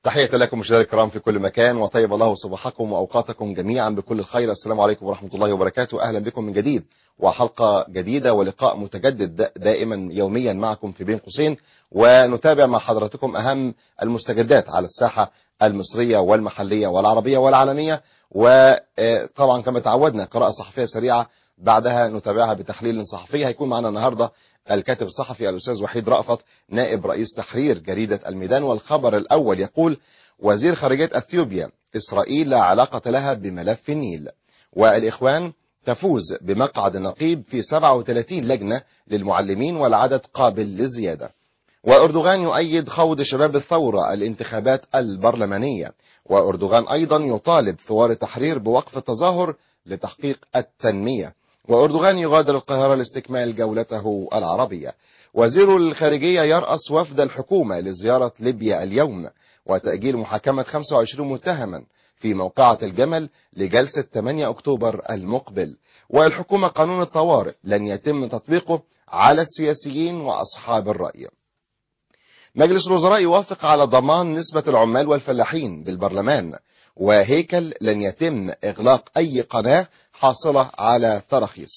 تحية لكم مشاهدينا الكرام في كل مكان وطيب الله صباحكم وأوقاتكم جميعا بكل الخير السلام عليكم ورحمة الله وبركاته أهلا بكم من جديد وحلقة جديدة ولقاء متجدد دائما يوميا معكم في بين قوسين ونتابع مع حضراتكم أهم المستجدات على الساحة المصرية والمحلية والعربية والعالمية وطبعا كما تعودنا قراءة صحفية سريعة بعدها نتابعها بتحليل صحفي هيكون معنا النهارده الكاتب الصحفي الأستاذ وحيد رأفت نائب رئيس تحرير جريدة الميدان والخبر الأول يقول وزير خارجية أثيوبيا إسرائيل لا علاقة لها بملف النيل والإخوان تفوز بمقعد النقيب في 37 لجنة للمعلمين والعدد قابل للزيادة وأردوغان يؤيد خوض شباب الثورة الانتخابات البرلمانية وأردوغان أيضا يطالب ثوار التحرير بوقف التظاهر لتحقيق التنمية وأردوغان يغادر القاهرة لاستكمال جولته العربية وزير الخارجية يرأس وفد الحكومة لزيارة ليبيا اليوم وتأجيل محاكمة 25 متهما في موقعة الجمل لجلسة 8 أكتوبر المقبل والحكومة قانون الطوارئ لن يتم تطبيقه على السياسيين وأصحاب الرأي مجلس الوزراء يوافق على ضمان نسبة العمال والفلاحين بالبرلمان وهيكل لن يتم إغلاق أي قناة حاصلة على تراخيص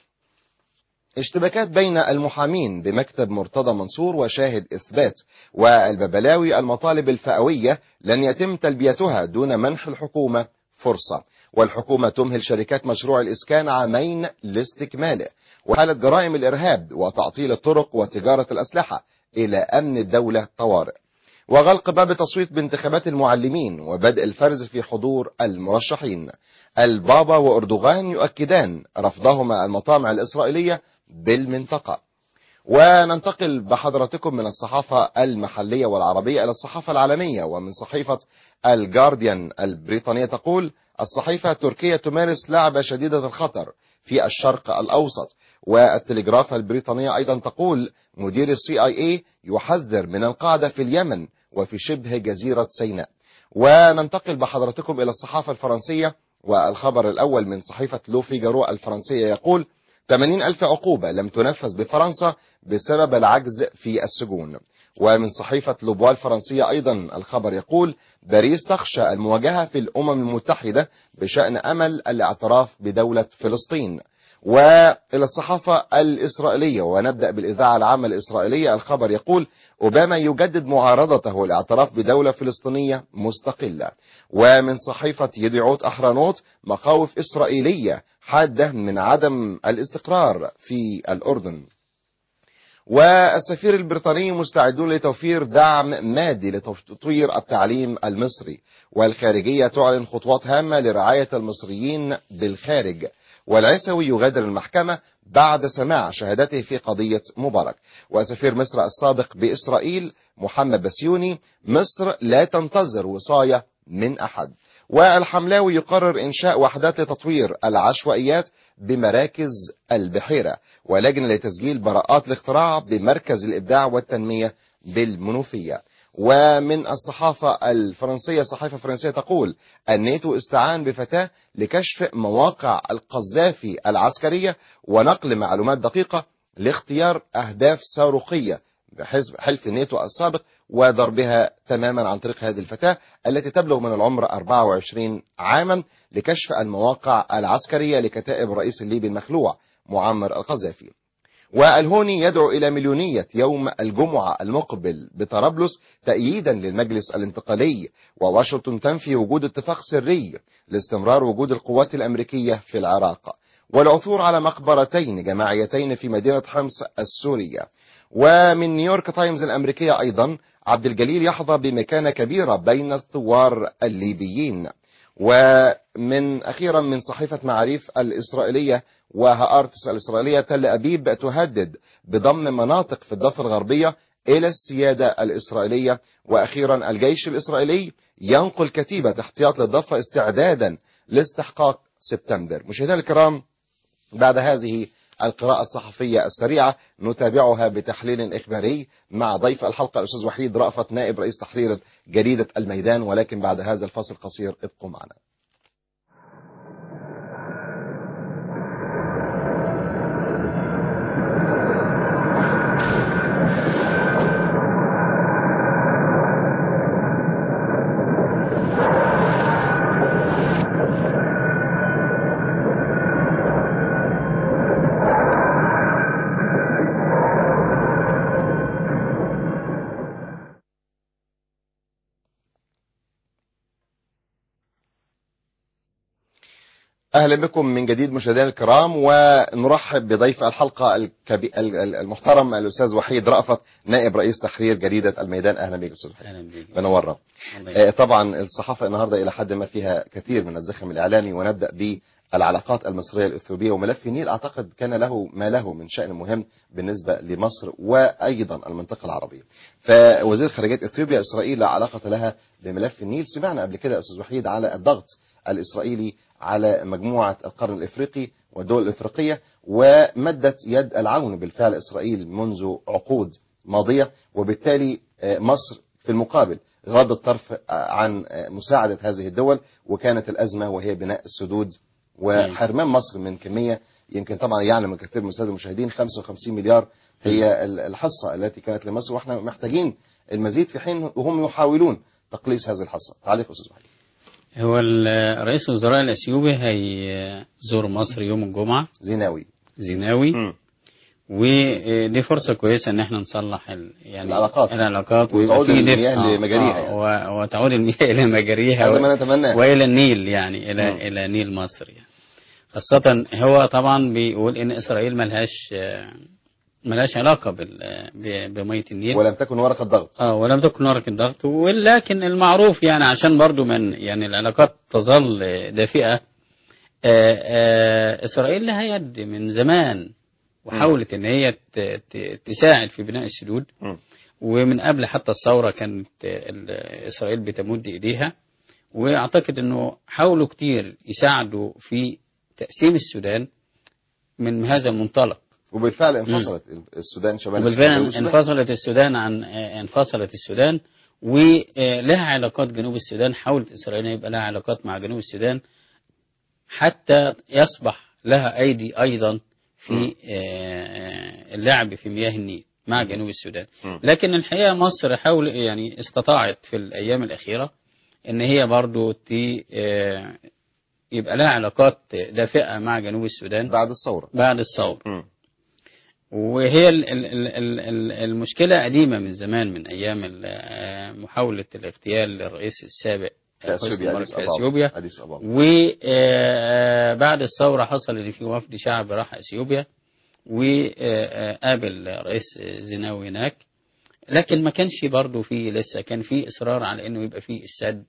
اشتباكات بين المحامين بمكتب مرتضى منصور وشاهد إثبات والببلاوي المطالب الفئوية لن يتم تلبيتها دون منح الحكومة فرصة والحكومة تمهل شركات مشروع الإسكان عامين لاستكماله وحالة جرائم الإرهاب وتعطيل الطرق وتجارة الأسلحة إلى أمن الدولة طوارئ وغلق باب تصويت بانتخابات المعلمين وبدء الفرز في حضور المرشحين البابا وأردوغان يؤكدان رفضهما المطامع الإسرائيلية بالمنطقة وننتقل بحضراتكم من الصحافة المحلية والعربية إلى الصحافة العالمية ومن صحيفة الجارديان البريطانية تقول الصحيفة التركية تمارس لعبة شديدة الخطر في الشرق الأوسط والتلغراف البريطانية أيضا تقول مدير السي اي اي يحذر من القاعدة في اليمن وفي شبه جزيرة سيناء وننتقل بحضراتكم إلى الصحافة الفرنسية والخبر الأول من صحيفة لو فيجارو الفرنسية يقول 80 ألف عقوبة لم تنفذ بفرنسا بسبب العجز في السجون ومن صحيفة لوبوا الفرنسية أيضا الخبر يقول باريس تخشى المواجهة في الأمم المتحدة بشأن أمل الاعتراف بدولة فلسطين وإلى الصحافة الإسرائيلية ونبدأ بالإذاعة العامة الإسرائيلية الخبر يقول أوباما يجدد معارضته الاعتراف بدولة فلسطينية مستقلة ومن صحيفة يدعوت أحرانوت مخاوف إسرائيلية حادة من عدم الاستقرار في الأردن والسفير البريطاني مستعدون لتوفير دعم مادي لتطوير التعليم المصري والخارجية تعلن خطوات هامة لرعاية المصريين بالخارج والعسوي يغادر المحكمة بعد سماع شهادته في قضية مبارك وسفير مصر السابق بإسرائيل محمد بسيوني مصر لا تنتظر وصاية من أحد والحملاوي يقرر إنشاء وحدات لتطوير العشوائيات بمراكز البحيرة ولجنة لتسجيل براءات الاختراع بمركز الإبداع والتنمية بالمنوفية ومن الصحافة الفرنسية صحيفة فرنسية تقول الناتو استعان بفتاة لكشف مواقع القذافي العسكرية ونقل معلومات دقيقة لاختيار أهداف صاروخية بحزب حلف الناتو السابق وضربها تماما عن طريق هذه الفتاة التي تبلغ من العمر 24 عاما لكشف المواقع العسكرية لكتائب الرئيس الليبي المخلوع معمر القذافي والهوني يدعو إلى مليونية يوم الجمعة المقبل بطرابلس تأييدا للمجلس الانتقالي وواشنطن تنفي وجود اتفاق سري لاستمرار وجود القوات الأمريكية في العراق والعثور على مقبرتين جماعيتين في مدينة حمص السورية ومن نيويورك تايمز الأمريكية أيضا عبد الجليل يحظى بمكانة كبيرة بين الثوار الليبيين ومن أخيرا من صحيفة معاريف الإسرائيلية وهارتس الإسرائيلية تل أبيب تهدد بضم مناطق في الضفة الغربية إلى السيادة الإسرائيلية وأخيرا الجيش الإسرائيلي ينقل كتيبة احتياط للضفة استعدادا لاستحقاق سبتمبر مشاهدينا الكرام بعد هذه القراءة الصحفية السريعة نتابعها بتحليل إخباري مع ضيف الحلقة الأستاذ وحيد رأفت نائب رئيس تحرير جريدة الميدان ولكن بعد هذا الفصل قصير ابقوا معنا اهلا بكم من جديد مشاهدينا الكرام ونرحب بضيف الحلقه الكبي... ال- ال- المحترم الاستاذ وحيد رأفت نائب رئيس تحرير جريده الميدان اهلا بك استاذ وحيد اهلا بيك منورنا الله آه، طبعا الصحافه النهارده الى حد ما فيها كثير من الزخم الاعلامي ونبدا بالعلاقات المصريه الاثيوبيه وملف النيل اعتقد كان له ما له من شان مهم بالنسبه لمصر وايضا المنطقه العربيه. فوزير خارجيه اثيوبيا اسرائيل لا علاقه لها بملف النيل، سمعنا قبل كده يا استاذ وحيد على الضغط الاسرائيلي على مجموعه القرن الافريقي والدول الافريقيه ومدت يد العون بالفعل اسرائيل منذ عقود ماضيه وبالتالي آه، مصر في المقابل غض الطرف آه، عن آه، مساعدة هذه الدول وكانت الأزمة وهي بناء السدود وحرمان مصر من كمية يمكن طبعا يعلم الكثير من السادة المشاهدين 55 مليار هي ال- الحصة التي كانت لمصر واحنا محتاجين المزيد في حين وهم يحاولون تقليص هذه الحصة تعليق أستاذ وحيد هو ال- رئيس الوزراء الاثيوبي هيزور مصر يوم الجمعه زيناوي زيناوي ودي فرصه كويسه ان احنا نصلح ال... يعني العلاقات. العلاقات وتعود في المياه دفء. لمجاريها آه و... وتعود المياه الى مجاريها هذا ما نتمناه والى النيل يعني الى مم. الى نيل مصر يعني خاصة هو طبعا بيقول ان اسرائيل ملهاش آه، ملهاش علاقة بال... ب- بمية النيل ولم تكن ورقة ضغط اه ولم تكن ورقة ضغط ولكن المعروف يعني عشان برضو من يعني العلاقات تظل دافئة آه، آه، إسرائيل لها يد من زمان وحاولت إن هي ت- ت- تساعد في بناء السدود مم. ومن قبل حتى الثورة كانت آه، ال- إسرائيل بتمد إيديها وأعتقد إنه حاولوا كتير يساعدوا في تقسيم السودان من هذا المنطلق وبالفعل انفصلت السودان شمال وبالفعل السودان. انفصلت السودان عن آه، انفصلت السودان ولها علاقات جنوب السودان حاولت اسرائيل إن يبقى لها علاقات مع جنوب السودان حتى يصبح لها ايدي ايضا في آه، اللعب في مياه النيل مع جنوب السودان مم. لكن الحقيقه مصر حاول يعني استطاعت في الايام الاخيره ان هي برضو تي آه، يبقى لها علاقات دافئه مع جنوب السودان بعد الثورة بعد الثوره مم. وهي ال- ال- ال- ال- ال- المشكلة قديمة من زمان من أيام ال- آه، محاولة الاغتيال للرئيس السابق في حسني اثيوبيا مبارك أديس في أبابا. أثيوبيا أديس أبابا وبعد الثورة حصل إن في وفد شعب راح أثيوبيا وقابل رئيس زيناوي هناك لكن ما كانش برضه في لسه كان في إصرار على إنه يبقى في السد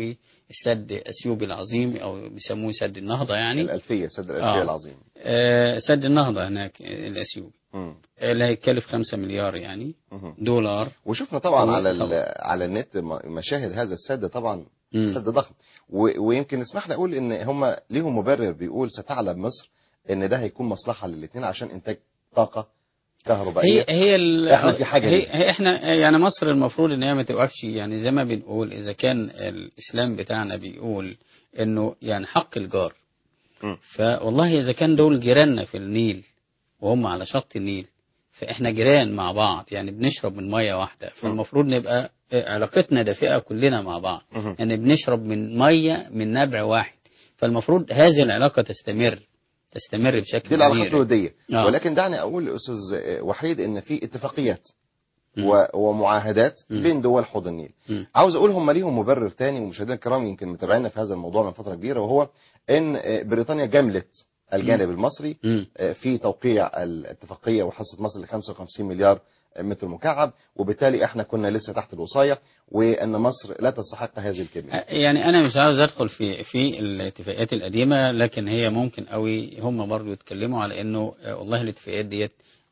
والسد أثيوبي العظيم أو بيسموه سد النهضة يعني الألفية سد الألفية آه. العظيم آه، سد النهضة هناك آه، الأثيوبي مم. اللي هيتكلف 5 مليار يعني مم. دولار وشفنا طبعا طبعاً. على ال- على النت م- مشاهد هذا السد طبعا مم. سد ضخم و- ويمكن اسمح لي اقول ان هم ليهم مبرر بيقول ستعلم مصر ان ده هيكون مصلحه للاثنين عشان انتاج طاقه كهربائيه هي هي ال- إحنا في حاجة هي, ليه. هي احنا يعني مصر المفروض ان هي ما توقفش يعني زي ما بنقول اذا كان الاسلام بتاعنا بيقول انه يعني حق الجار مم. فوالله اذا كان دول جيراننا في النيل وهم على شط النيل فاحنا جيران مع بعض يعني بنشرب من ميه واحده فالمفروض نبقى علاقتنا دافئه كلنا مع بعض مهم. يعني بنشرب من ميه من نبع واحد فالمفروض هذه العلاقه تستمر تستمر بشكل دي العلاقات كبير. الوديه آه. ولكن دعني اقول لاستاذ وحيد ان في اتفاقيات مم. و- ومعاهدات مم. بين دول حوض النيل مم. عاوز اقول هم ليهم مبرر تاني ومشاهدينا الكرام يمكن متابعينا في هذا الموضوع من فتره كبيره وهو ان بريطانيا جملت الجانب المصري مم. في توقيع الاتفاقيه وحصه مصر ل 55 مليار متر مكعب وبالتالي احنا كنا لسه تحت الوصايه وان مصر لا تستحق هذه الكميه يعني انا مش عاوز ادخل في في الاتفاقيات القديمه لكن هي ممكن قوي هم برضو يتكلموا على انه آه، والله الاتفاقيات ديت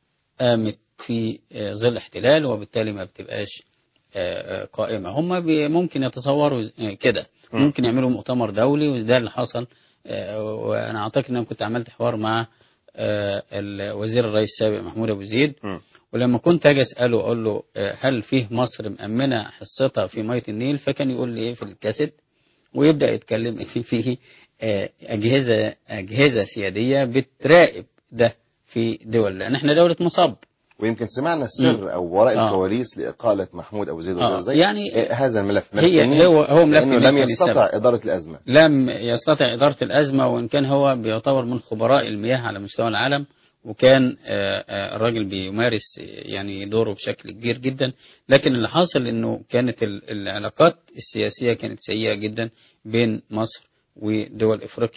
قامت في آه، ظل احتلال وبالتالي ما بتبقاش آه، آه، قائمه هم بي- ممكن يتصوروا ز- آه، كده مم. ممكن يعملوا مؤتمر دولي وده اللي حصل آه، وانا اعتقد ان انا كنت عملت حوار مع آه، الوزير الرئيس السابق محمود ابو زيد مم. ولما كنت اجي اساله اقول له آه، هل فيه مصر مأمنه حصتها في ميه النيل فكان يقول لي ايه في الكاسيت ويبدا يتكلم ان فيه آه، اجهزه اجهزه سياديه بتراقب ده في دول لان احنا دوله مصب ويمكن سمعنا السر او وراء آه. الكواليس لاقاله محمود ابو زيد وزير آه، زي يعني هذا الملف ملف هي النيل، هو هو ملف لانه النيل لم كان يستطع السبب. اداره الازمه لم يستطع إدارة الأزمة وإن كان هو بيعتبر من خبراء المياه على مستوى العالم وكان آه، آه، الراجل بيمارس آه، يعني دوره بشكل كبير جدا لكن اللي حاصل إنه كانت ال- العلاقات السياسية كانت سيئة جدا بين مصر ودول إفريقيا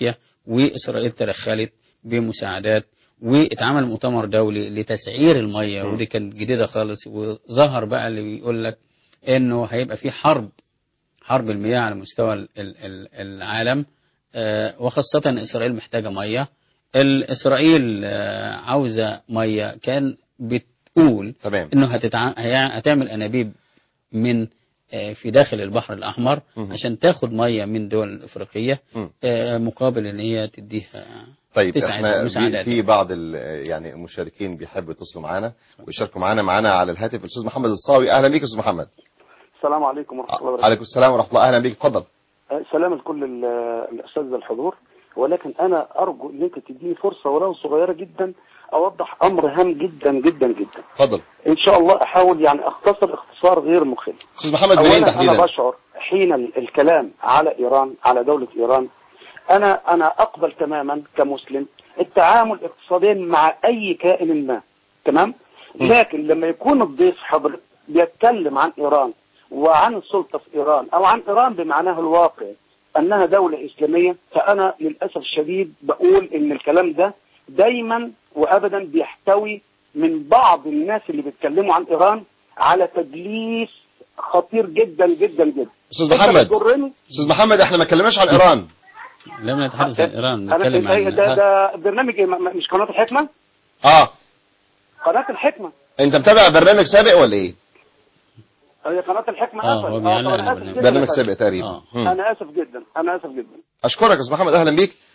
واسرائيل تدخلت بمساعدات واتعمل مؤتمر دولي لتسعير الميه م. ودي كانت جديده خالص وظهر بقى اللي بيقول لك انه هيبقى في حرب حرب المياه على مستوى ال- ال- ال- العالم آه، وخاصة إسرائيل محتاجة مية ال- إسرائيل آه، عاوزة مية كان بتقول تمام إنه هتتع... هي- هتعمل أنابيب من آه، في داخل البحر الأحمر مهم. عشان تاخد مية من دول الأفريقية مم. آه، مقابل إن هي تديها طيب تسعة احنا في, مساعدات. في بعض ال- يعني المشاركين بيحبوا يتصلوا معانا ويشاركوا معانا معانا على الهاتف الاستاذ محمد الصاوي اهلا بيك يا استاذ محمد السلام عليكم ورحمة الله وبركاته عليكم السلام ورحمه الله اهلا بيك اتفضل أه، سلام لكل ال- الأساتذة الحضور ولكن أنا أرجو إن أنت تديني فرصة ولو صغيرة جدا أوضح أمر هام جدا جدا جدا اتفضل إن شاء الله أحاول يعني أختصر اختصار غير مخل استاذ محمد منين أولا تحديدا أنا بشعر حين ال- الكلام على إيران على دولة إيران أنا أنا أقبل تماما كمسلم التعامل اقتصاديا مع أي كائن ما تمام م. لكن لما يكون الضيف حضرتك بيتكلم عن إيران وعن السلطة في إيران أو عن إيران بمعناها الواقع أنها دولة إسلامية فأنا للأسف الشديد بقول إن الكلام ده دايما وأبدا بيحتوي من بعض الناس اللي بيتكلموا عن إيران على تدليس خطير جدا جدا جدا استاذ أنت محمد بتجرني استاذ محمد احنا ما اتكلمناش عن ايران لم نتحدث عن إيران أنا نتكلم ده, ده, عن ده برنامج إيه؟ م- مش قناة الحكمة اه قناة الحكمة انت متابع برنامج سابق ولا ايه هي قناة الحكمة آه، آسف. هو بيعلق طب أنا على آسف برنامج. جداً يا برنامج فندم. سابق تقريبا آه. مم. أنا آسف جدا أنا آسف جدا اشكرك يا استاذ محمد اهلا بيك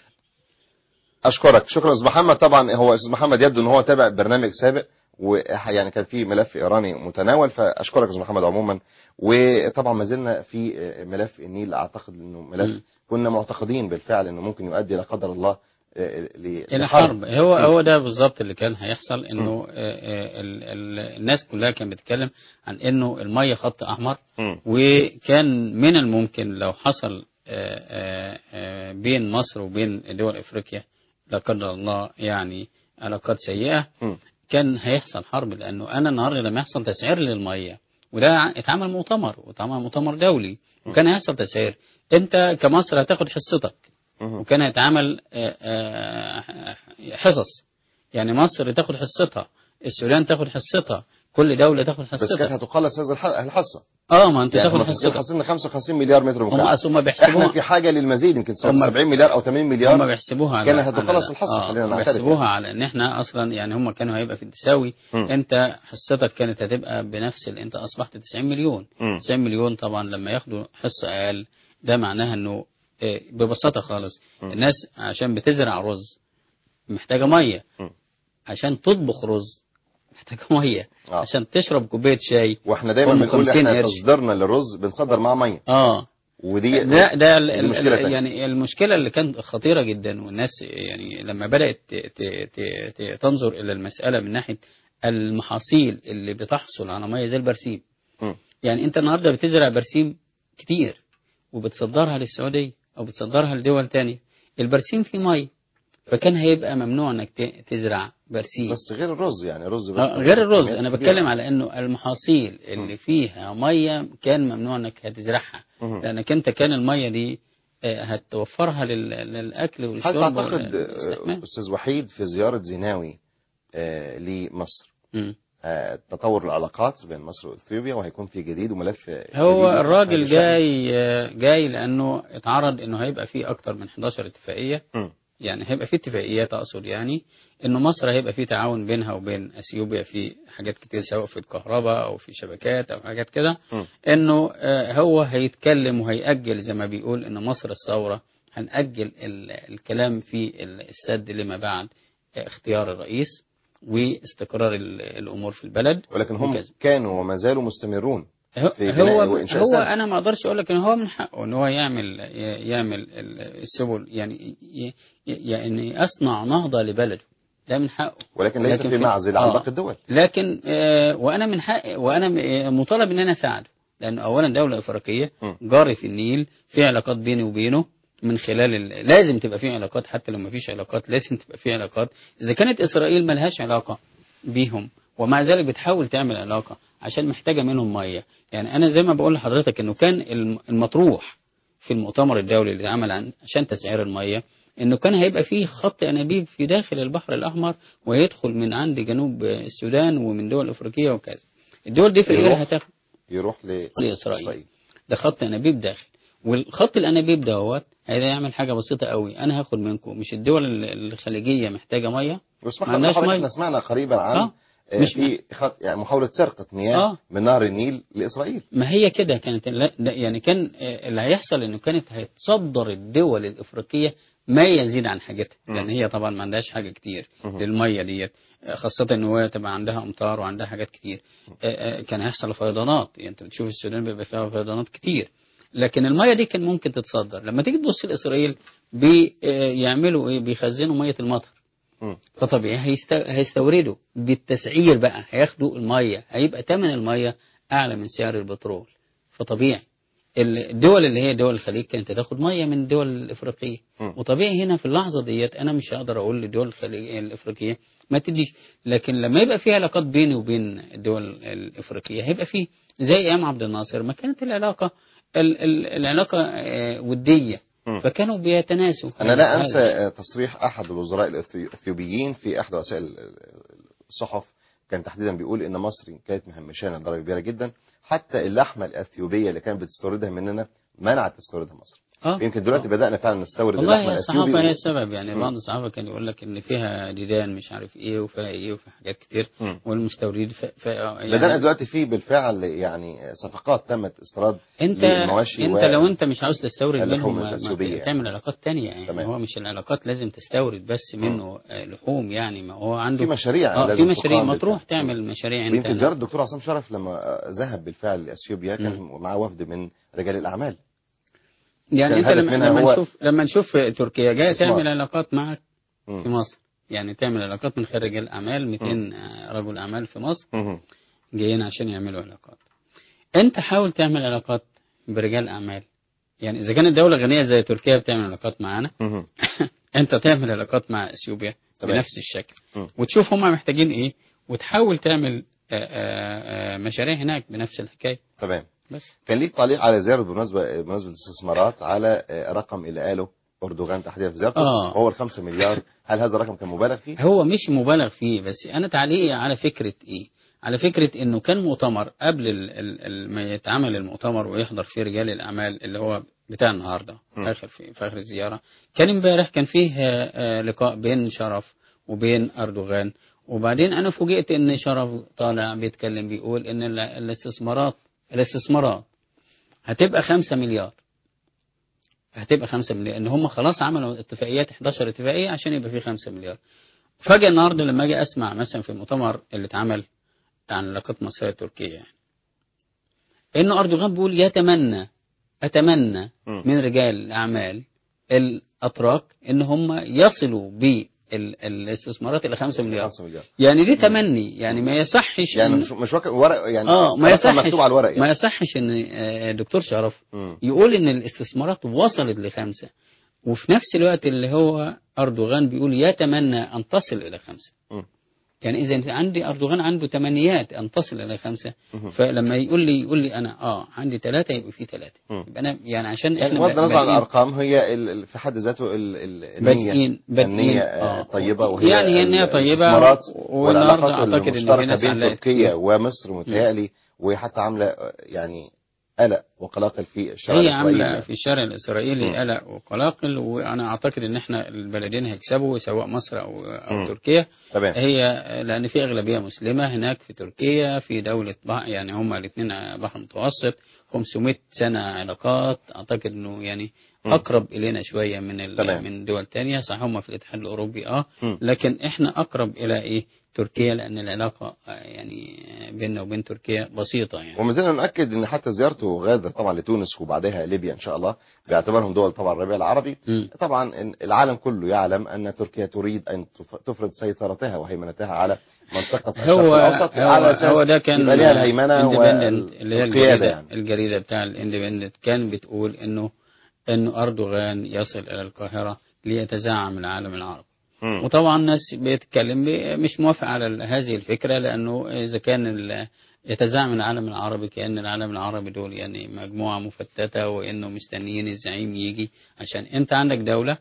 اشكرك شكرا استاذ محمد طبعا هو استاذ محمد يبدو ان هو تابع برنامج سابق ويعني كان في ملف ايراني متناول فاشكرك يا استاذ محمد عموما وطبعا ما زلنا في ملف النيل اعتقد انه ملف مم. كنا معتقدين بالفعل انه ممكن يؤدي لا قدر الله آه، ل- الى لحرب. حرب هو مم. هو ده بالظبط اللي كان هيحصل انه آه، آه، ال- ال- الناس كلها كانت بتتكلم عن انه الميه خط احمر مم. وكان من الممكن لو حصل آه، آه، آه، بين مصر وبين دول افريقيا لا قدر الله يعني علاقات سيئه مم. كان هيحصل حرب لانه انا النهارده لما يحصل تسعير للميه وده ع- اتعمل مؤتمر واتعمل مؤتمر دولي وكان هيحصل تسعير انت كمصر هتاخد حصتك مم. وكان هيتعمل آه، آه، حصص يعني مصر تاخد حصتها السودان تاخد حصتها كل دولة تاخد بس كانت حصتها هتقلص هذا الح- الحصه اه ما انت يعني تاخد هم حصتك حاصلين 55 مليار متر هم مكعب اصلا هم احنا بيحسبوها في حاجه للمزيد يمكن هم- 70 مليار او 80 هم مليار بيحسبوها على كان هتخلص على- الحصة، آه، خلينا نعترف بيحسبوها يعني. على ان احنا اصلا يعني هم كانوا هيبقى في التساوي مم. انت حصتك كانت هتبقى بنفس ال- انت اصبحت 90 مليون مم. 90 مليون طبعا لما ياخدوا حصه اقل ده معناها انه آه، ببساطه خالص مم. الناس عشان بتزرع رز محتاجه ميه مم. عشان تطبخ رز محتاجه ميه آه. عشان تشرب كوبايه شاي واحنا دايما هم بنقول 50 احنا قرش. تصديرنا للرز بنصدر معاه ميه اه ودي لا ده ال- دي ال- مشكلة ال- تانية. يعني المشكلة اللي كانت خطيرة جدا والناس يعني لما بدأت ت- ت- ت- ت- تنظر إلى المسألة من ناحية المحاصيل اللي بتحصل على مية زي البرسيم مم. يعني أنت النهاردة بتزرع برسيم كتير وبتصدرها للسعودية أو بتصدرها لدول تانية البرسيم فيه مية فكان هيبقى ممنوع انك ت- تزرع برسيم بس غير الرز يعني الرز بس آه، غير الرز كميات انا كبيرة. بتكلم على انه المحاصيل اللي فيها ميه كان ممنوع انك هتزرعها مم. لانك انت كان الميه دي آه، هتوفرها لل- للاكل هل والشرب تعتقد والاستحمام. آه، استاذ وحيد في زياره زيناوي آه، لمصر مم. آه، تطور العلاقات بين مصر واثيوبيا وهيكون في جديد وملف هو جديد الراجل هذا الشأن. جاي آه، جاي لانه اتعرض انه هيبقى فيه اكتر من 11 اتفاقيه مم. يعني هيبقى في اتفاقيات اقصد يعني انه مصر هيبقى في تعاون بينها وبين اثيوبيا في حاجات كتير سواء في الكهرباء او في شبكات او حاجات كده مم. انه آه، هو هيتكلم وهيأجل زي ما بيقول ان مصر الثوره هنأجل ال- الكلام في ال- السد لما بعد آه، اختيار الرئيس واستقرار ال- الامور في البلد ولكن هم وكذا. كانوا وما زالوا مستمرون هو في بناء هو, وإنشاء هو سد. انا ما اقدرش اقول لك ان هو من حقه ان هو يعمل يعمل السبل يعني ي- يعني يصنع نهضه لبلده ده من حقه ولكن ليس لكن في في- معزل عن آه. باقي الدول لكن آه، وانا من حق وانا م- آه، مطالب ان انا اساعده لانه اولا دوله افريقيه م. جاري في النيل في علاقات بيني وبينه من خلال ال... لازم تبقى في علاقات حتى لو ما فيش علاقات لازم تبقى في علاقات اذا كانت اسرائيل ملهاش علاقه بيهم ومع ذلك بتحاول تعمل علاقه عشان محتاجه منهم ميه يعني انا زي ما بقول لحضرتك انه كان الم- المطروح في المؤتمر الدولي اللي اتعمل عن عشان تسعير الميه انه كان هيبقى فيه خط انابيب في داخل البحر الاحمر ويدخل من عند جنوب السودان ومن دول افريقيه وكذا الدول دي في يروح الغير هتاخد يروح ل- لإسرائيل. ده خط انابيب داخل والخط الانابيب دوت هيعمل حاجه بسيطه قوي انا هاخد منكم مش الدول ال- الخليجيه محتاجه ميه واسمح ما لي عندناش حضرتك مية. احنا سمعنا قريبا عن آه. آه، مش في خط يعني محاولة سرقة مياه آه. من نهر النيل لإسرائيل ما هي كده كانت لا- لا، يعني كان آه، اللي هيحصل انه كانت هتصدر الدول الافريقيه ما يزيد عن حاجتها مم. لان هي طبعا ما عندهاش حاجه كتير مم. للميه ديت آه، خاصه ان هو تبقى عندها امطار وعندها حاجات كتير آه، آه، كان هيحصل فيضانات يعني انت بتشوف السودان بيبقى فيها فيضانات كتير لكن الميه دي كان ممكن تتصدر لما تيجي تبص لاسرائيل بيعملوا ايه بيخزنوا ميه المطر مم. فطبيعي هيست... هيستوردوا بالتسعير بقى هياخدوا الميه هيبقى ثمن الميه اعلى من سعر البترول فطبيعي الدول اللي هي دول الخليج كانت تاخد ميه من الدول الافريقيه مم. وطبيعي هنا في اللحظه ديت انا مش هقدر اقول للدول الخليج الافريقيه ما تديش لكن لما يبقى في علاقات بيني وبين الدول الافريقيه هيبقى في زي ايام عبد الناصر ما كانت العلاقه ال... ال... العلاقه آه، وديه مم. فكانوا بيتناسوا أنا لا هذا أنسى الشيء. آه، تصريح أحد الوزراء الأثيو- الأثيوبيين في أحد وسائل الصحف كان تحديدا بيقول إن مصر كانت مهمشانا لدرجة كبيرة جدا حتى اللحمة الأثيوبية اللي كانت بتستوردها مننا منعت تستوردها مصر اه يمكن دلوقتي بدأنا فعلا نستورد والله اللحمة هي الأثيوبي الصحافة هي و- السبب يعني مم. بعض الصحافة كان يقول لك إن فيها ديدان مش عارف إيه وفيها إيه وفيها حاجات كتير مم. والمستورد ف... ف... بدأنا يعني دلوقتي في بالفعل يعني صفقات تمت استيراد أنت للمواشي أنت و- لو أنت مش عاوز تستورد اللحوم منهم ما- ما الأثيوبية يعني. تعمل علاقات تانية يعني تمام. هو مش العلاقات لازم تستورد بس منه آه، لحوم يعني ما هو عنده في مشاريع اه لازم في مشاريع تقام ما تروح بالفعل. تعمل مشاريع أنت ويمكن زيارة الدكتور عصام شرف لما آه، ذهب بالفعل لأثيوبيا كان مم. معاه وفد من رجال الأعمال يعني كان أنت الهدف لما منها لما هو نشوف لما نشوف تركيا جاية استثمار. تعمل علاقات معك مم. في مصر يعني تعمل علاقات من خارج الأعمال 200 آه، رجل أعمال في مصر مم. جايين عشان يعملوا علاقات انت حاول تعمل علاقات برجال اعمال يعني اذا كانت دوله غنيه زي تركيا بتعمل علاقات معانا مم. انت تعمل علاقات مع اثيوبيا تمام. بنفس الشكل مم. وتشوف هم محتاجين ايه وتحاول تعمل آه، آه، آه، مشاريع هناك بنفس الحكايه تمام بس كان ليك تعليق على زيارة بالمناسبة بمناسبة الاستثمارات على آه، رقم اللي قاله أردوغان تحديدا في زيارته آه. وهو الخمسة مليار هل هذا الرقم كان مبالغ فيه؟ هو مش مبالغ فيه بس انا تعليقي على فكره ايه على فكره انه كان مؤتمر قبل ال ال ال ما يتعمل المؤتمر ويحضر فيه رجال الاعمال اللي هو بتاع النهارده م. اخر في, في اخر الزياره كان امبارح كان فيه آه، آه، لقاء بين شرف وبين اردوغان وبعدين انا فوجئت ان شرف طالع بيتكلم بيقول ان ال- الاستثمارات الاستثمارات هتبقى خمسة مليار هتبقى خمسة مليار ان هم خلاص عملوا اتفاقيات 11 اتفاقية عشان يبقى في خمسة مليار فجأة النهارده لما اجي اسمع مثلا في المؤتمر اللي اتعمل عن العلاقات المصرية التركية يعني انه اردوغان بيقول يتمنى اتمنى مم. من رجال الاعمال الاتراك ان هم يصلوا بالاستثمارات الى 5 مليار 5 مليار يعني دي تمني يعني ما يصحش يعني إن- مش مش ورق ورق يعني اه ما رقم يصحش مكتوب على الورق ما يعني يصحش ان آه، دكتور شرف مم. يقول ان الاستثمارات وصلت لخمسة وفي نفس الوقت اللي هو أردوغان بيقول يتمنى أن تصل إلى خمسة مم. يعني إذا عندي أردوغان عنده تمنيات أن تصل إلى خمسة مم. فلما يقول لي يقول لي أنا آه عندي ثلاثة يبقى في ثلاثة مم. يبقى أنا يعني عشان يعني إحنا بغض النظر عن بادئين- الارقام هي ال- ال- في حد ذاته ال- ال- النيه بادئين بادئين النيه آه، طيبه وهي يعني هي النية طيبة الاستثمارات والنهارده والعلاقات أعتقد إن في المشتركه ناس بين علقت تركيا كتير. ومصر متهيألي وحتى عامله آه، يعني قلق وقلاقل في الشارع هي الاسرائيلي عاملة يعني. في الشارع الإسرائيلي مم. قلق وقلاقل وأنا أعتقد إن إحنا البلدين هيكسبوا سواء مصر أو أو مم. تركيا تمام هي لأن في أغلبية مسلمة هناك في تركيا في دولة بحر يعني هما الاثنين بحر متوسط 500 سنة علاقات أعتقد إنه يعني مم. أقرب إلينا شوية من ال- تمام. من دول تانية صحيح هما في الاتحاد الأوروبي أه مم. لكن إحنا أقرب إلى إيه تركيا لأن العلاقة آه، يعني بيننا وبين تركيا بسيطة يعني وما زلنا نؤكد ان حتى زيارته غادر طبعا لتونس وبعدها ليبيا ان شاء الله باعتبارهم دول طبعا الربيع العربي مم. طبعا إن العالم كله يعلم ان تركيا تريد ان تف- تفرض سيطرتها وهيمنتها على منطقه الشرق هو الاوسط هو, على اساس هو ده كان يبقى ليها الهيمنه Independent اللي هي والقياده الجريدة يعني الجريدة بتاع الاندبندنت كان بتقول انه انه اردوغان يصل الى القاهرة ليتزعم العالم العربي مم. وطبعا الناس بيتكلم بي- مش موافق على ال- هذه الفكرة لانه اذا كان ال- يتزعم العالم العربي كأن العالم العربي دول يعني مجموعة مفتتة وانه مستنيين الزعيم يجي عشان انت عندك دولة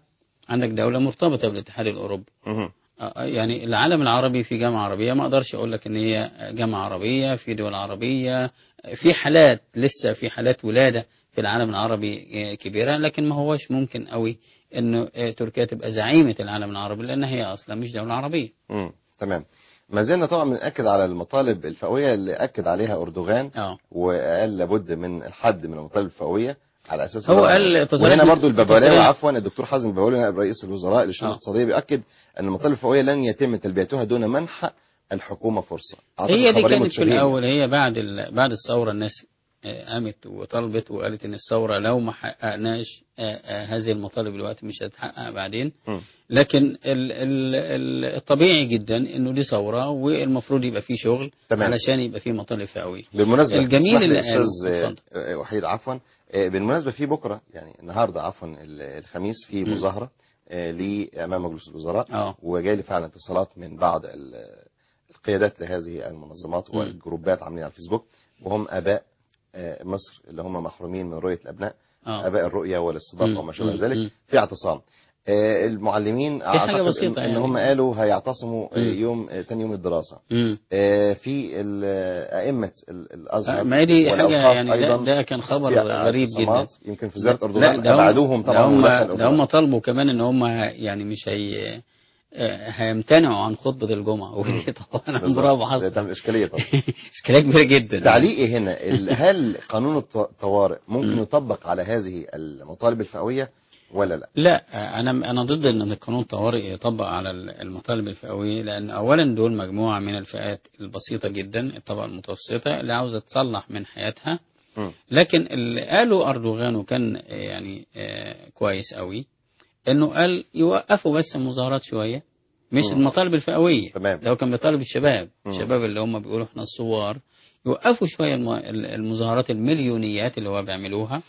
عندك دولة مرتبطة بالاتحاد الأوروبي مهم. آه، يعني العالم العربي في جامعة عربية ما اقدرش اقول لك ان هي جامعة عربية في دول عربية في حالات لسه في حالات ولادة في العالم العربي آه، كبيرة لكن ما هوش ممكن قوي انه آه، تركيا تبقى زعيمة العالم العربي لان هي اصلا مش دولة عربية مم. تمام ما زلنا طبعا بنأكد على المطالب الفئوية اللي أكد عليها أردوغان اه وقال لابد من الحد من المطالب الفئوية على أساس هو إن- قال تصريح وهنا من- برضو الببلاوي تصريح- عفوا الدكتور حازم الببلاوي نائب رئيس الوزراء للشؤون آه. الاقتصادية بيأكد أن المطالب الفئوية لن يتم تلبيتها دون منح الحكومة فرصة أعتقد هي دي خبرين كانت في متشابهين. الاول هي بعد ال... بعد الثوره الناس آه، قامت وطلبت وقالت ان الثوره لو ما حققناش آه، آه، هذه المطالب دلوقتي مش هتتحقق بعدين مم. لكن ال... ال... ال- الطبيعي جدا انه دي ثوره والمفروض يبقى في شغل تمام. علشان يبقى في مطالب فئويه بالمناسبة الجميل اسمح لي اللي يا قاله، أستاذ آه، اتفضل. آه، وحيد عفوا آه، بالمناسبة في بكرة يعني النهاردة عفوا ال- الخميس في مم. مظاهرة آه، لأمام مجلس الوزراء اه وجاي لي فعلا اتصالات من بعض ال- القيادات لهذه المنظمات مم. والجروبات عاملين على الفيسبوك وهم اباء آه، مصر اللي هم محرومين من رؤيه الابناء اه اباء الرؤيه والاستضافه مم. وما شابه مم. ذلك مم. في اعتصام آه، المعلمين حاجة اعتقد بسيطة ان إن يعني. هم قالوا هيعتصموا آه، مم. يوم آه، تاني يوم الدراسه مم. آه، في ال- آه، ائمه ال- الازهر آه، ما هي دي حاجه والأوقاف يعني ده, أيضاً ده كان خبر في غريب جدا اعتصامات يمكن في زياره لا، اردوغان ده هم- ابعدوهم طبعا ده هم ودخل ده هم أردوغان. طالبوا كمان ان هم ه- يعني مش هي آه، هيمتنعوا عن خطبة الجمعة ودي طبعا بالظبط. برافو ده حصل تعمل اشكاليه طبعا اشكالية كبيرة جدا تعليقي هنا ال- هل قانون الط- الطوارئ ممكن مم. يطبق على هذه المطالب الفئوية ولا لا؟ لا انا انا ضد ان القانون الطوارئ يطبق على المطالب الفئويه لان اولا دول مجموعه من الفئات البسيطه جدا الطبقه المتوسطه اللي عاوزه تصلح من حياتها مم. لكن اللي قاله اردوغان وكان يعني آه، كويس قوي انه قال يوقفوا بس المظاهرات شويه مش مم. المطالب الفئويه تمام. لو كان بيطالب الشباب مم. الشباب اللي هم بيقولوا احنا الثوار يوقفوا شويه الم- المظاهرات المليونيات اللي هو بيعملوها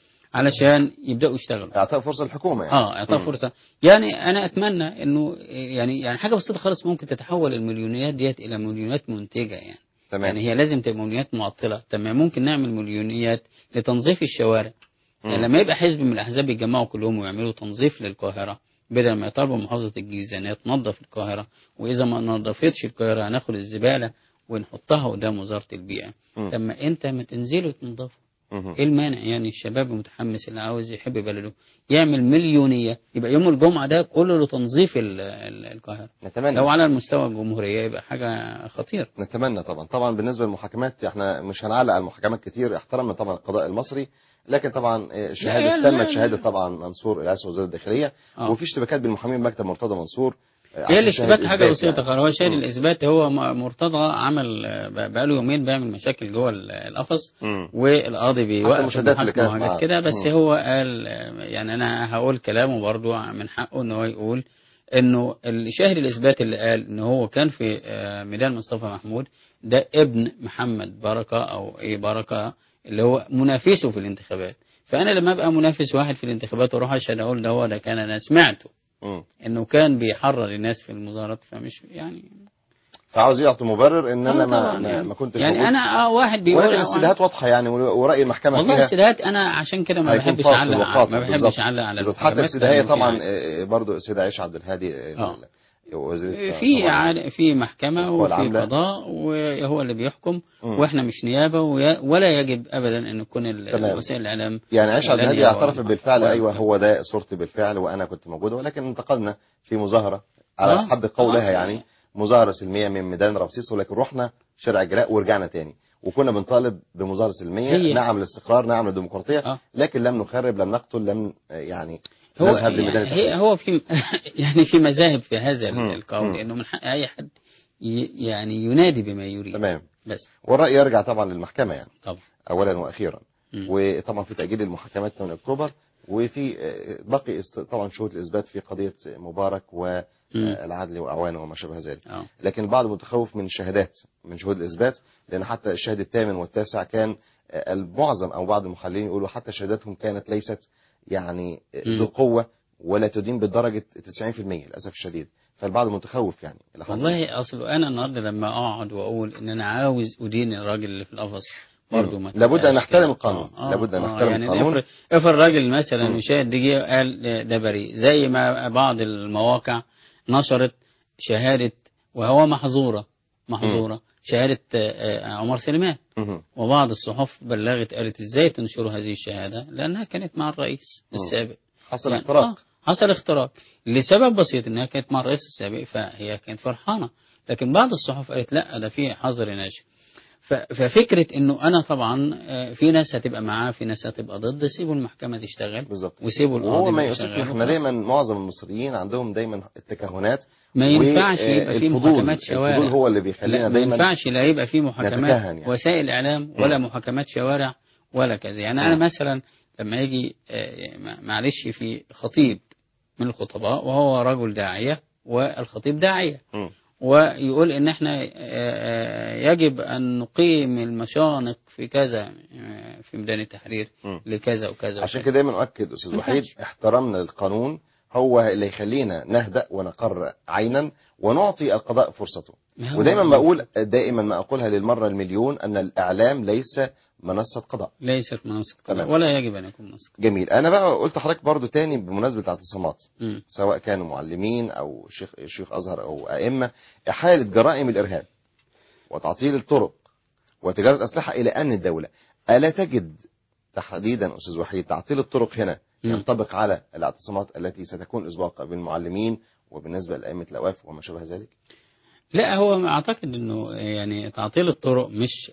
علشان يبداوا يشتغلوا اعطاء فرصة للحكومة يعني اه اعطاها مم. فرصه يعني انا اتمنى انه يعني يعني حاجه بسيطه خالص ممكن تتحول المليونيات ديت الى مليونيات منتجه يعني تمام يعني هي لازم تبقى مليونيات معطله طب ما ممكن نعمل مليونيات لتنظيف الشوارع يعني مم. لما يبقى حزب من الاحزاب يتجمعوا كلهم ويعملوا تنظيف للقاهره بدل ما يطالبوا محافظه الجيزه ان هي تنظف القاهره واذا ما نظفتش القاهره هناخد الزباله ونحطها قدام وزاره البيئه مم. طب ما انت ما تنزلوا تنظفوا مم. ايه المانع يعني الشباب المتحمس اللي عاوز يحب بلده يعمل مليونيه يبقى يوم الجمعه ده كله لتنظيف ال- ال- القاهره نتمنى لو على المستوى الجمهوريه يبقى حاجه خطيره نتمنى طبعا طبعا بالنسبة للمحاكمات احنا مش هنعلق على المحاكمات كتير احترمنا طبعا القضاء المصري لكن طبعا آه، شهادة لا، لا، تمت لا. شهادة طبعا منصور العيسى وزير الداخلية آه. وفي اشتباكات بين محامين مكتب مرتضى منصور آه، هي عشان الاشتباك شاهد حاجه إثبات بسيطه يعني. خالص هو شايل مم. الاثبات هو م- مرتضى عمل آه، بق- بقاله يومين بيعمل مشاكل جوه ال- القفص مم. والقاضي بيوقف المشاهدات اللي المحاكمة كانت معاه. وحاجات كده بس مم. هو قال آه، يعني انا هقول كلامه برضو من حقه ان هو يقول انه الشاهد الاثبات اللي قال ان هو كان في آه، ميدان مصطفى محمود ده ابن محمد بركه او ايه بركه اللي هو منافسه في الانتخابات فانا لما ابقى منافس واحد في الانتخابات واروح اشهد اقول ده هو ده كان انا سمعته مم. انه كان بيحرر الناس في المظاهرات فمش يعني فعاوز يعطي مبرر ان انا آه ما, طبعاً ما, يعني. ما كنتش يعني موجود. انا اه واحد بيقول ولكن آه، الاستدهات واضحة يعني ورأي المحكمة والله فيها الاستدهات انا عشان كده ما هيكون بحبش فاصل اعلق وقاطع ما بالظبط. بحبش اعلق على بالظبط. حتى المحكمات الاستدهاية لأنه طبعا يعني آه، برضو السيدة عائشة عبد الهادي آه، آه. وزيرة في طبعاً. عاد- في محكمه القوى وفي العاملة. قضاء وهو اللي بيحكم مم. واحنا مش نيابه ويا- ولا يجب ابدا ان يكون ال- تمام. وسائل الاعلام يعني عائشة عبد لا الهادي نيابة اعترفت ولا- بالفعل ولا ايوه محكمة. هو ده صورتي بالفعل وانا كنت موجود ولكن انتقلنا في مظاهرة على آه. حد قولها آه. يعني مظاهرة سلمية من ميدان رمسيس ولكن رحنا شارع الجلاء ورجعنا تاني وكنا بنطالب بمظاهرة سلمية هي- نعم للاستقرار نعم للديمقراطية آه. لكن لم نخرب لم نقتل لم آه، يعني هو نذهب لميدان هي التحرير هو في يعني في مذاهب في هذا مم. القول مم. انه من حق اي حد ي- يعني ينادي بما يريد تمام بس والرأي يرجع طبعا للمحكمة يعني طبعا اولا واخيرا مم. وطبعا في تأجيل المحاكمات 8 اكتوبر وفي آه، بقي است- طبعا شهود الاثبات في قضية مبارك والعدل واعوانه وما شابه ذلك اه لكن البعض متخوف من الشهادات من شهود الاثبات لان حتى الشاهد الثامن والتاسع كان آه، المعظم او بعض المحللين يقولوا حتى شهاداتهم كانت ليست يعني آه، مم. ذو قوه ولا تدين بالدرجه 90% للاسف الشديد فالبعض متخوف يعني إلى حد ما. والله اصل انا النهارده لما اقعد واقول ان انا عاوز ادين الراجل اللي في القفص برضه مم. ما لابد تبقاش أن نحترم كده. القانون. آه، لابد أن آه، نحترم يعني القانون. افرض افرض راجل مثلا مم. مشاهد دقيقة قال ده بريء زي ما بعض المواقع نشرت شهادة وهو محظورة محظورة شهادة آه، آه، عمر سليمان مم. وبعض الصحف بلغت قالت ازاي تنشروا هذه الشهادة لأنها كانت مع الرئيس مم. السابق حصل يعني اختراق آه حصل اختراق لسبب بسيط انها كانت مع الرئيس السابق فهي كانت فرحانه لكن بعض الصحف قالت لا ده في حظر ناشئ ف- ففكره انه انا طبعا آه، في ناس هتبقى معاه في ناس هتبقى ضد سيبوا المحكمه تشتغل بالظبط وسيبوا وهو القاضي ما بقى يوصفش يشتغل احنا وخلاص. دايما معظم المصريين عندهم دايما التكهنات ما ينفعش يبقى في والفضول. محاكمات شوارع الفضول هو اللي لا بيخلينا ما دايما ينفعش لا يبقى في محاكمات نتكهن يعني. وسائل اعلام ولا مم. محاكمات شوارع ولا كذا يعني انا مم. مثلا لما يجي آه، ما- معلش في خطيب من الخطباء وهو رجل داعيه والخطيب داعيه مم. ويقول ان احنا آه، آه، يجب ان نقيم المشانق في كذا آه، في ميدان التحرير مم. لكذا وكذا عشان وكذا. كده دايما اؤكد استاذ ما وحيد ينفعش. احترامنا للقانون هو اللي يخلينا نهدأ ونقر عينا ونعطي القضاء فرصته ما هو- ودايما بقول دائما ما اقولها للمره المليون ان الاعلام ليس منصه قضاء ليست منصة قضاء تمام. ولا يجب ان يكون منصة قضاء. جميل انا بقى قلت لحضرتك برضو تاني بمناسبه الاعتصامات مم. سواء كانوا معلمين او شيخ شيوخ ازهر او ائمه احاله جرائم الارهاب وتعطيل الطرق وتجاره اسلحه الى امن الدوله الا تجد تحديدا استاذ وحيد تعطيل الطرق هنا مم. ينطبق على الاعتصامات التي ستكون الاسبوع القادم بالمعلمين وبالنسبه لائمه الاوقاف وما شابه ذلك لا هو اعتقد انه يعني تعطيل الطرق مش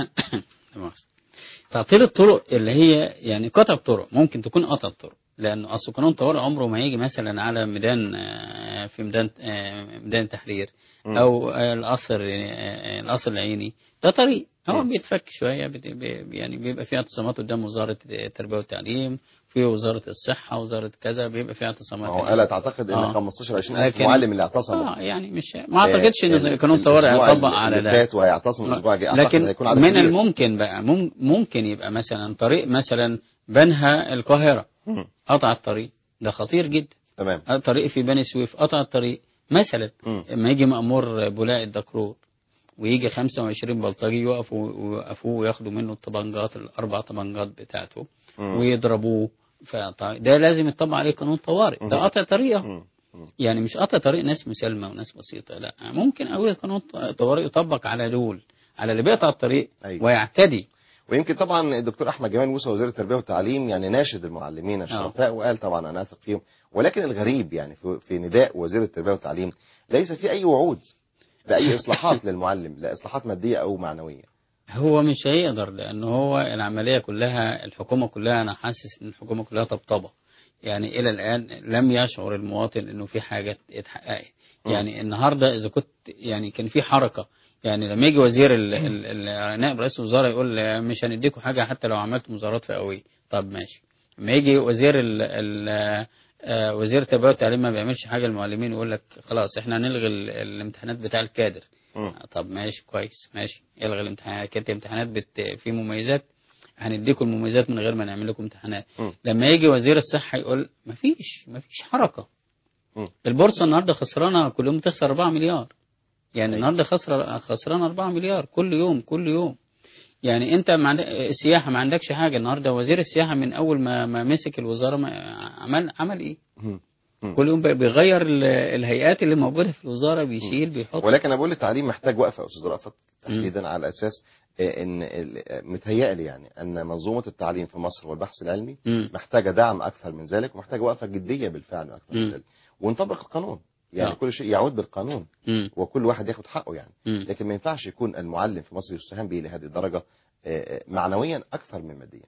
لا مؤاخذة. تعطيل الطرق اللي هي يعني قطع الطرق ممكن تكون قطع الطرق لان اصل قانون طوارئ عمره ما يجي مثلا على ميدان آه، في ميدان آه، ميدان التحرير مم. او آه، القصر آه، القصر العيني ده طريق هو مم. بيتفك شويه بت- بي- يعني بيبقى فيه اعتصامات قدام وزاره التربيه والتعليم في وزاره الصحه وزاره كذا بيبقى فيه ما اعتصامات هو هناك. الا تعتقد ان آه. 15 20 الف لكن- معلم اللي اعتصموا اه يعني مش ما اعتقدش ان ال- قانون طوارئ الأسبوع هيطبق اللي على ده فات وهيعتصم الاسبوع الجاي اعتقد لكن هيكون عدد من كبير. الممكن بقى مم- ممكن يبقى مثلا طريق مثلا بنها القاهرة مم. قطع الطريق ده خطير جدا تمام طريق في بني سويف قطع الطريق مثلا مم. لما يجي مأمور بولاء الدكرور ويجي 25 بلطجي يقفوا ويوقفوه وياخدوا منه الطبنجات الأربع طبنجات بتاعته مم. ويضربوه فط- ده لازم يطبق عليه قانون طوارئ ده مم. قطع طريقه مم. مم. يعني مش قطع طريق ناس مسالمة وناس بسيطة لا ممكن قوي قانون طوارئ يطبق على دول على اللي بيقطع الطريق أيوة. ويعتدي ويمكن طبعا الدكتور احمد جمال موسى وزير التربيه والتعليم يعني ناشد المعلمين الشرفاء وقال طبعا انا اثق فيهم ولكن الغريب يعني في, في نداء وزير التربيه والتعليم ليس في اي وعود باي اصلاحات للمعلم لا اصلاحات ماديه او معنويه هو مش هيقدر لأن هو العملية كلها الحكومة كلها أنا حاسس إن الحكومة كلها طبطبة يعني إلى الآن لم يشعر المواطن إنه في حاجة اتحققت مم. يعني النهاردة إذا كنت يعني كان في حركة يعني لما يجي وزير ال- ال- ال- نائب رئيس الوزراء يقول مش هنديكم حاجة حتى لو عملت مظاهرات فئوية طب ماشي لما يجي وزير ال ال آه، وزير التربية والتعليم ما بيعملش حاجة المعلمين يقول لك خلاص احنا هنلغي ال- الامتحانات بتاع الكادر مم. طب ماشي كويس ماشي الغي الامتحانات كانت امتحانات بت... في مميزات هنديكم المميزات من غير ما نعمل لكم امتحانات مم. لما يجي وزير الصحه يقول مفيش مفيش حركه مم. البورصه النهارده خسرانه كل يوم بتخسر 4 مليار يعني أيوة. النهارده خسر خسرانه 4 مليار كل يوم كل يوم يعني انت ما عندك السياحه ما عندكش حاجه النهارده وزير السياحه من اول ما ما مسك الوزاره ما عمل عمل ايه مم. مم. كل يوم بيغير ال- الهيئات اللي موجوده في الوزاره بيشيل بيحط ولكن انا بقول التعليم محتاج وقفه يا استاذ رأفت تحديدا على اساس آه، ان ال- آه، متهيألي يعني ان منظومه التعليم في مصر والبحث العلمي مم. محتاجه دعم اكثر من ذلك ومحتاجه وقفه جديه بالفعل اكثر من مم. ذلك ونطبق القانون يعني نعم. كل شيء يعود بالقانون مم. وكل واحد ياخد حقه يعني مم. لكن ما ينفعش يكون المعلم في مصر يستهان به لهذه الدرجه آه، آه، معنويا اكثر من ماديا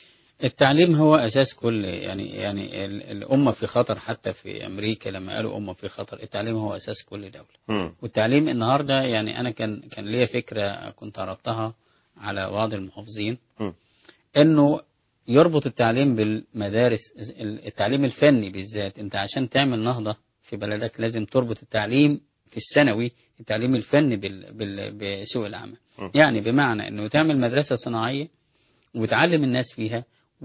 التعليم هو اساس كل يعني يعني ال- الامه في خطر حتى في امريكا لما قالوا امه في خطر التعليم هو اساس كل دوله والتعليم النهارده يعني انا كان كان ليا فكره كنت عرضتها على بعض المحافظين مم. انه يربط التعليم بالمدارس التعليم الفني بالذات انت عشان تعمل نهضه في بلدك لازم تربط التعليم في الثانوي التعليم الفني بال بال بسوق العمل مم. يعني بمعنى انه تعمل مدرسه صناعيه وتعلم الناس فيها و